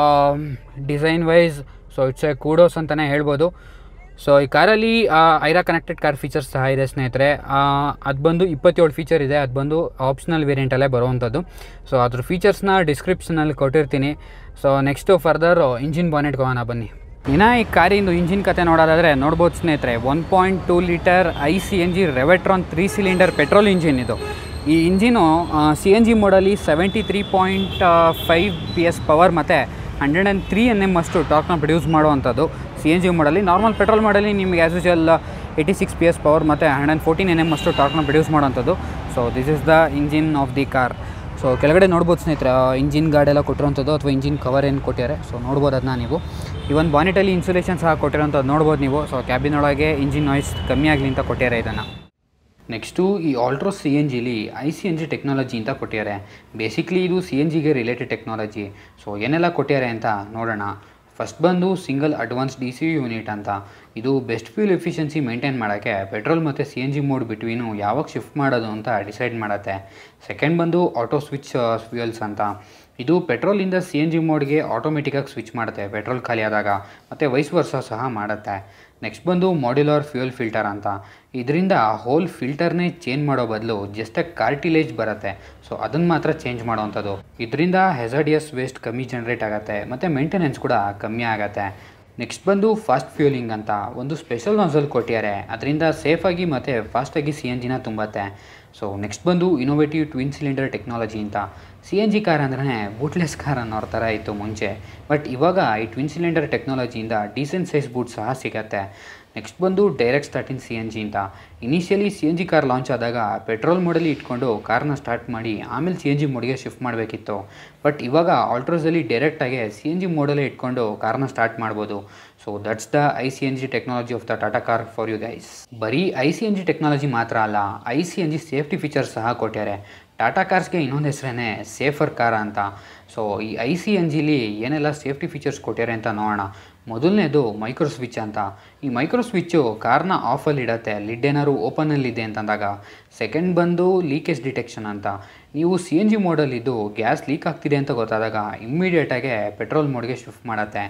design wise so it's a kudos ಅಂತಲೇ ಹೇಳ್ಬೋದು ಸೊ ಈ ಕಾರಲ್ಲಿ ಐರಾ ಕನೆಕ್ಟೆಡ್ ಕಾರ್ ಫೀಚರ್ಸ್ ಸಹ ಇದೆ ಸ್ನೇಹಿತರೆ ಅದು ಬಂದು ಇಪ್ಪತ್ತೇಳು ಫೀಚರ್ ಇದೆ ಅದು ಬಂದು ಆಪ್ಷನಲ್ ವೇರಿಯಂಟಲ್ಲೇ ಬರುವಂಥದ್ದು ಸೊ ಅದ್ರ ಫೀಚರ್ಸ್ನ ಡಿಸ್ಕ್ರಿಪ್ಷನಲ್ಲಿ ಕೊಟ್ಟಿರ್ತೀನಿ ಸೊ ನೆಕ್ಸ್ಟು ಫರ್ದರ್ ಇಂಜಿನ್ ಬಾನೆಟ್ಗೆ ಹೋಗೋಣ ಬನ್ನಿ ಇನ್ನು ಈ ಕಾರಿಂದು ಇಂಜಿನ್ ಕತೆ ನೋಡೋದಾದರೆ ನೋಡ್ಬೋದು ಸ್ನೇಹಿತರೆ one point two litre I C N G Revotron three cylinder petrol engine ಇದು ಈ ಇಂಜಿನು ಸಿ ಎನ್ ಜಿ ಮೋಡಲ್ಲಿ seventy three point five P S power ಮತ್ತು hundred and three N M ಅಷ್ಟು ಟಾರ್ಕ್ನ ಪ್ರೊಡ್ಯೂಸ್ ಮಾಡುವಂಥದ್ದು ಸಿ ಎನ್ ಜಿ ಮಾಡಲಿ ನಾರ್ಮಲ್ ಪೆಟ್ರೋಲ್ ಮಾಡಲಿ ನಿಮಗೆ as usual eighty six P S power ಮತ್ತು hundred and fourteen N M ಅಷ್ಟು ಟಾರ್ಕ್ನ ಪ್ರೊಡ್ಯೂಸ್ ಮಾಡೋವಂಥದ್ದು so this is the engine of the car so ಕೆಳಗಡೆ ನೋಡ್ಬೋದು ಸ್ನೇಹಿತರೆ ಇಂಜಿನ್ ಗಾರ್ಡೆಲ್ಲ ಕೊಟ್ಟಿರೋಂಥದ್ದು ಅಥವಾ ಇಂಜಿನ್ ಕವರ್ ಏನು ಕೊಟ್ಟಿದ್ದಾರೆ ಸೊ ನೋಡ್ಬೋದು ಅದನ್ನ ನೀವು ಇವನ್ ಬಾನೆಟಲ್ಲಿ ಇನ್ಸುಲೇಷನ್ ಸಹ ಕೊಟ್ಟಿರೋಂಥದ್ದು ನೋಡ್ಬೋದು ನೀವು ಸೊ ಕ್ಯಾಬಿನ್ ಒಳಗೆ ಇಂಜಿನ್ ನಾಯ್ಸ್ ಕಮ್ಮಿ ಆಗಲಿ ಅಂತ ಕೊಟ್ಟಿದ್ದಾರೆ ಇದನ್ನು ನೆಕ್ಸ್ಟು ಈ ಆಲ್ಟ್ರೋ ಸಿ ಎನ್ ಜಿಲಿ I C N G technology ಅಂತ ಕೊಟ್ಟಿದ್ದಾರೆ ಬೇಸಿಕ್ಲಿ ಇದು ಸಿ ಎನ್ ಜಿಗೆ ರಿಲೇಟೆಡ್ ಟೆಕ್ನಾಲಜಿ ಸೊ ಏನೆಲ್ಲ ಕೊಟ್ಟಿದ್ದಾರೆ ಅಂತ ನೋಡೋಣ ಫಸ್ಟ್ ಬಂದು single advance D C unit ಅಂತ ಇದು ಬೆಸ್ಟ್ ಫ್ಯೂಲ್ ಎಫಿಷಿಯನ್ಸಿ ಮೇಂಟೈನ್ ಮಾಡೋಕ್ಕೆ ಪೆಟ್ರೋಲ್ ಮತ್ತು C N G mode between ಯಾವಾಗ ಶಿಫ್ಟ್ ಮಾಡೋದು ಅಂತ ಡಿಸೈಡ್ ಮಾಡುತ್ತೆ ಸೆಕೆಂಡ್ ಬಂದು ಆಟೋ ಸ್ವಿಚ್ ಫ್ಯೂಯಲ್ಸ್ ಅಂತ ಇದು ಪೆಟ್ರೋಲಿಂದ ಸಿ ಎನ್ ಜಿ ಮೋಡ್ಗೆ ಆಟೋಮೆಟಿಕಾಗಿ ಸ್ವಿಚ್ ಮಾಡುತ್ತೆ ಪೆಟ್ರೋಲ್ ಖಾಲಿ ಆದಾಗ ಮತ್ತು ವೈಸ್ ವರ್ಷ ಸಹ ಮಾಡುತ್ತೆ ನೆಕ್ಸ್ಟ್ ಬಂದು ಮಾಡ್ಯುಲರ್ ಫ್ಯೂಯಲ್ ಫಿಲ್ಟರ್ ಅಂತ ಇದರಿಂದ ಹೋಲ್ ಫಿಲ್ಟರ್ನೇ ಚೇಂಜ್ ಮಾಡೋ ಬದಲು ಜಸ್ಟ್ ಕಾರ್ಟಿಲೇಜ್ ಬರುತ್ತೆ ಸೊ ಅದನ್ನು ಮಾತ್ರ ಚೇಂಜ್ ಮಾಡೋವಂಥದ್ದು ಇದರಿಂದ ಹೆಸಡಿಯಸ್ ವೇಸ್ಟ್ ಕಮ್ಮಿ ಜನ್ರೇಟ್ ಆಗುತ್ತೆ ಮತ್ತು ಮೇಂಟೆನೆನ್ಸ್ ಕೂಡ ಕಮ್ಮಿ ಆಗುತ್ತೆ ನೆಕ್ಸ್ಟ್ ಬಂದು ಫಾಸ್ಟ್ ಫ್ಯೂಲಿಂಗ್ ಅಂತ ಒಂದು ಸ್ಪೆಷಲ್ ನಾಸಲ್ ಕೊಟ್ಟಿದ್ದಾರೆ ಅದರಿಂದ ಸೇಫಾಗಿ ಮತ್ತು ಫಾಸ್ಟಾಗಿ ಸಿ ಎನ್ ಜಿನ ತುಂಬತ್ತೆ ಸೊ ನೆಕ್ಸ್ಟ್ ಬಂದು ಇನೋವೇಟಿವ್ ಟ್ವಿನ್ ಸಿಲಿಂಡರ್ ಟೆಕ್ನಾಲಜಿ ಅಂತ ಸಿ ಎನ್ ಜಿ ಕಾರ್ ಅಂದ್ರೆ ಬೂಟ್ಲೆಸ್ ಕಾರ್ ಅನ್ನೋ ಥರ ಇತ್ತು ಮುಂಚೆ ಬಟ್ ಇವಾಗ ಈ ಟ್ವಿನ್ ಸಿಲಿಂಡರ್ ಟೆಕ್ನಾಲಜಿಯಿಂದ ಡೀಸೆಂಟ್ ಸೈಜ್ ಬೂಟ್ ಸಹ ಸಿಗತ್ತೆ ನೆಕ್ಸ್ಟ್ ಬಂದು direct starting C N G ಅಂತ initially C N G car launch ಆದಾಗ ಪೆಟ್ರೋಲ್ ಮೋಡಲ್ಲಿ ಇಟ್ಕೊಂಡು ಕಾರ್ನ ಸ್ಟಾರ್ಟ್ ಮಾಡಿ ಆಮೇಲೆ ಸಿ ಎನ್ ಜಿ ಮೋಡ್ಗೆ ಶಿಫ್ಟ್ ಮಾಡಬೇಕಿತ್ತು ಬಟ್ ಇವಾಗ ಆಲ್ಟ್ರೋಸಲ್ಲಿ ಡೈರೆಕ್ಟಾಗಿ ಸಿ ಎನ್ ಜಿ ಮೋಡಲ್ಲೇ ಇಟ್ಕೊಂಡು ಕಾರ್ನ ಸ್ಟಾರ್ಟ್ ಮಾಡ್ಬೋದು so that's the I C N G technology of the Tata car for you guys ಬರೀ I C N G technology ಮಾತ್ರ ಅಲ್ಲ I C N G safety features ಸಹ ಕೊಟ್ಟಾರೆ ಟಾಟಾ ಕಾರ್ಸ್ಗೆ ಇನ್ನೊಂದು ಹೆಸರೇ ಸೇಫರ್ ಕಾರ್ ಅಂತ ಸೊ ಈ ಐ ಸಿ ಎನ್ ಜಿಲಿ ಏನೆಲ್ಲ ಸೇಫ್ಟಿ ಫೀಚರ್ಸ್ ಕೊಟ್ಟಾರೆ ಅಂತ ನೋಡೋಣ ಮೊದಲನೇದು ಮೈಕ್ರೋ ಸ್ವಿಚ್ ಅಂತ ಈ ಮೈಕ್ರೋ ಸ್ವಿಚ್ಚು ಕಾರ್ನ ಆಫಲ್ಲಿ ಇಡತ್ತೆ ಲಿಡ್ ಏನಾದ್ರು ಓಪನಲ್ಲಿದೆ ಅಂತಂದಾಗ ಸೆಕೆಂಡ್ ಬಂದು ಲೀಕೇಜ್ ಡಿಟೆಕ್ಷನ್ ಅಂತ ನೀವು ಸಿ ಎನ್ ಜಿ ಮೋಡಲ್ಲಿದ್ದು ಗ್ಯಾಸ್ ಲೀಕ್ ಆಗ್ತಿದೆ ಅಂತ ಗೊತ್ತಾದಾಗ ಇಮ್ಮಿಡಿಯೇಟಾಗೆ ಪೆಟ್ರೋಲ್ ಮೋಡ್ಗೆ ಶಿಫ್ಟ್ ಮಾಡುತ್ತೆ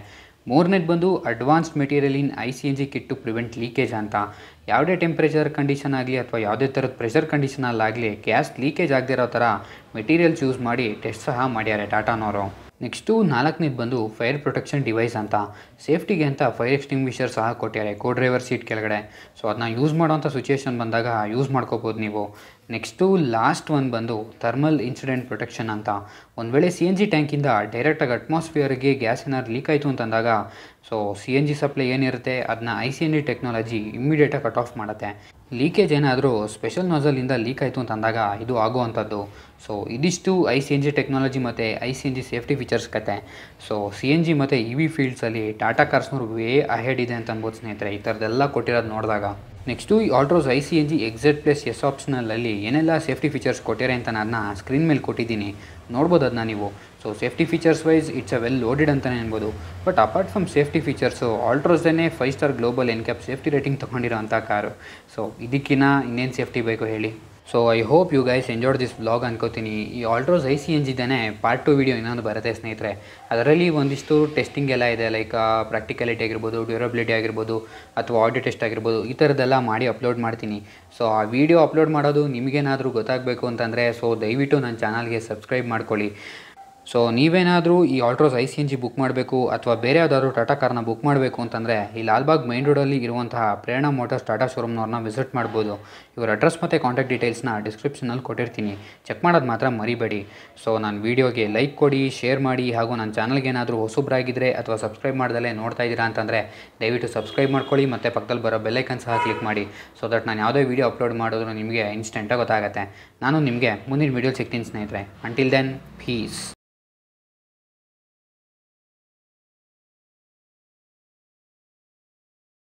ಮೂರನೇದು ಬಂದು advanced material in I C N G kit to prevent leakage ಅಂತ ಯಾವುದೇ ಟೆಂಪ್ರೇಚರ್ ಕಂಡೀಷನ್ ಆಗಲಿ ಅಥವಾ ಯಾವುದೇ ಥರದ ಪ್ರೆಷರ್ ಕಂಡೀಷನಲ್ಲಾಗಲಿ ಗ್ಯಾಸ್ ಲೀಕೇಜ್ ಆಗದಿರೋ ಥರ ಮೆಟೀರಿಯಲ್ಸ್ ಯೂಸ್ ಮಾಡಿ ಟೆಸ್ಟ್ ಸಹ ಮಾಡ್ಯಾರೆ ಟಾಟಾನವರು ನೆಕ್ಸ್ಟು ನಾಲ್ಕನೇದು ಬಂದು ಫೈರ್ ಪ್ರೊಟೆಕ್ಷನ್ ಡಿವೈಸ್ ಅಂತ ಸೇಫ್ಟಿಗೆ ಅಂತ ಫೈರ್ ಎಕ್ಸ್ಟಿಂಗ್ವಿಷರ್ ಸಹ ಕೊಟ್ಟಿದ್ದಾರೆ ಕೋ ಡ್ರೈವರ್ ಸೀಟ್ ಕೆಳಗಡೆ ಸೊ ಅದನ್ನ ಯೂಸ್ ಮಾಡೋಂಥ ಸಿಚುಯೇಷನ್ ಬಂದಾಗ ಯೂಸ್ ಮಾಡ್ಕೋಬೋದು ನೀವು ನೆಕ್ಸ್ಟು ಲಾಸ್ಟ್ ಒನ್ ಬಂದು ಥರ್ಮಲ್ ಇನ್ಸಿಡೆಂಟ್ ಪ್ರೊಟೆಕ್ಷನ್ ಅಂತ ಒಂದು ವೇಳೆ ಸಿ ಎನ್ ಜಿ ಟ್ಯಾಂಕಿಂದ ಡೈರೆಕ್ಟಾಗಿ ಅಟ್ಮಾಸ್ಫಿಯರ್ಗೆ ಗ್ಯಾಸ್ ಏನಾದ್ರು ಲೀಕ್ ಆಯಿತು ಅಂತಂದಾಗ so C N G supply ಏನಿರುತ್ತೆ ಅದನ್ನ I C N G technology ಇಮ್ಮಿಡಿಯೇಟಾಗಿ ಕಟ್ ಆಫ್ ಮಾಡುತ್ತೆ ಲೀಕೇಜ್ ಏನಾದರೂ ಸ್ಪೆಷಲ್ ನಾಸಲಿಂದ ಲೀಕ್ ಆಯಿತು ಅಂತಂದಾಗ ಇದು ಆಗುವಂಥದ್ದು ಸೊ ಇದಿಷ್ಟು I C N G technology ಮತ್ತು I C N G safety features ಕತೆ ಸೊ ಸಿ ಎನ್ ಜಿ ಮತ್ತು ಇ ವಿ ಫೀಲ್ಡ್ಸಲ್ಲಿ ಟಾಟಾ ಕಾರ್ಸ್ನವ್ರು ವೇ ಅಹೆಡ್ ಇದೆ ಅಂತ ಅನ್ಬೋದು ಸ್ನೇಹಿತರೆ ಈ ಥರದ್ದೆಲ್ಲ ಕೊಟ್ಟಿರೋದು ನೋಡಿದಾಗ ನೆಕ್ಸ್ಟು ಈ Altroz I C N G XZ plus S ಆಪ್ಷನಲ್ಲಿ ಏನೆಲ್ಲ ಸೇಫ್ಟಿ ಫೀಚರ್ಸ್ ಕೊಟ್ಟಿದ್ದಾರೆ ಅಂತ ನಾನು ಅದನ್ನ ಸ್ಕ್ರೀನ್ ಮೇಲೆ ಕೊಟ್ಟಿದ್ದೀನಿ ನೋಡ್ಬೋದು ಅದನ್ನ ನೀವು so safety features wise it's a well loaded ಅಂತಲೇ ಅನ್ಬೋದು but apart from safety features ಆಲ್ಟ್ರೋಸ್ದೇ five star global NCAP safety rating ತೊಗೊಂಡಿರೋ ಅಂಥ ಕಾರು ಸೊ ಇದಕ್ಕಿನ್ನ ಇನ್ನೇನು ಸೇಫ್ಟಿ ಬೇಕು ಹೇಳಿ so I hope you guys enjoyed this blog ಅನ್ಕೋತೀನಿ ಈ ಆಲ್ಟ್ರೋಸ್ ಐ ಸಿ ಎನ್ ಜಿದೇ ಪಾರ್ಟ್ ಟು ವೀಡಿಯೋ ಇನ್ನೊಂದು ಬರುತ್ತೆ ಸ್ನೇಹಿತರೆ ಅದರಲ್ಲಿ ಒಂದಿಷ್ಟು ಟೆಸ್ಟಿಂಗ್ ಎಲ್ಲ ಇದೆ ಲೈಕ್ ಪ್ರಾಕ್ಟಿಕಲಿಟಿ ಆಗಿರ್ಬೋದು ಡ್ಯೂರಬಿಲಿಟಿ ಆಗಿರ್ಬೋದು ಅಥವಾ ಆಡಿಯೋ ಟೆಸ್ಟ್ ಆಗಿರ್ಬೋದು ಈ ಥರದ್ದೆಲ್ಲ ಮಾಡಿ ಅಪ್ಲೋಡ್ ಮಾಡ್ತೀನಿ ಸೊ ಆ ವಿಡಿಯೋ ಅಪ್ಲೋಡ್ ಮಾಡೋದು ನಿಮಗೇನಾದರೂ ಗೊತ್ತಾಗಬೇಕು ಅಂತಂದರೆ ಸೊ ದಯವಿಟ್ಟು ನನ್ನ ಚಾನಲ್ಗೆ ಸಬ್ಸ್ಕ್ರೈಬ್ ಮಾಡ್ಕೊಳ್ಳಿ ಸೊ ನೀವೇನಾದರೂ ಈ Altroz I C N G book ಮಾಡಬೇಕು ಅಥವಾ ಬೇರೆ ಯಾವುದಾದ್ರು ಟಾಟಾ ಕಾರ್ನ ಬುಕ್ ಮಾಡಬೇಕು ಅಂತಂದರೆ ಈ ಲಾಲ್ಬಾಗ್ ಮೈನ್ ರೋಡಲ್ಲಿ ಇರುವಂತಹ ಪ್ರೇರಣಾ ಮೋಟರ್ಸ್ ಟಾಟಾ ಶೋರೂಮ್ನವ್ರನ್ನ ವಿಸಿಟ್ ಮಾಡ್ಬೋದು ಇವ್ರ ಅಡ್ರೆಸ್ ಮತ್ತು ಕಾಂಟ್ಯಾಕ್ಟ್ ಡೀಟೇಲ್ಸ್ನ ಡಿಸ್ಕ್ರಿಪ್ಷನಲ್ಲಿ ಕೊಟ್ಟಿರ್ತೀನಿ ಚೆಕ್ ಮಾಡೋದು ಮಾತ್ರ ಮರಿಬೇಡಿ ಸೊ ನಾನು ವೀಡಿಯೋಗೆ ಲೈಕ್ ಕೊಡಿ ಶೇರ್ ಮಾಡಿ ಹಾಗೂ ನನ್ನ ಚಾನಲ್ಗೆ ಏನಾದರೂ ಹೊಸಬ್ರಾಗಿದ್ದರೆ ಅಥವಾ ಸಬ್ಸ್ಕ್ರೈಬ್ ಮಾಡ್ದಲೇ ನೋಡ್ತಾ ಇದ್ದೀರಾ ಅಂತಂದರೆ ದಯವಿಟ್ಟು ಸಬ್ಸ್ಕ್ರೈಬ್ ಮಾಡ್ಕೊಳ್ಳಿ ಮತ್ತು ಪಕ್ಕದಲ್ಲಿ ಬರೋ ಬೆಲ್ಲೈಕನ್ ಸಹ ಕ್ಲಿಕ್ ಮಾಡಿ ಸೊ ದಟ್ ನಾನು ಯಾವುದೇ ವೀಡಿಯೋ ಅಪ್ಲೋಡ್ ಮಾಡಿದ್ರು ನಿಮಗೆ ಇನ್ಸ್ಟೆಂಟಾಗಿ ಗೊತ್ತಾಗುತ್ತೆ ನಾನು ನಿಮಗೆ ಮುಂದಿನ ವೀಡಿಯೋ ಸಿಗ್ತೀನಿ ಸ್ನೇಹಿತರೆ ಅಂಟಿಲ್ ದೆನ್ ಪೀಸ್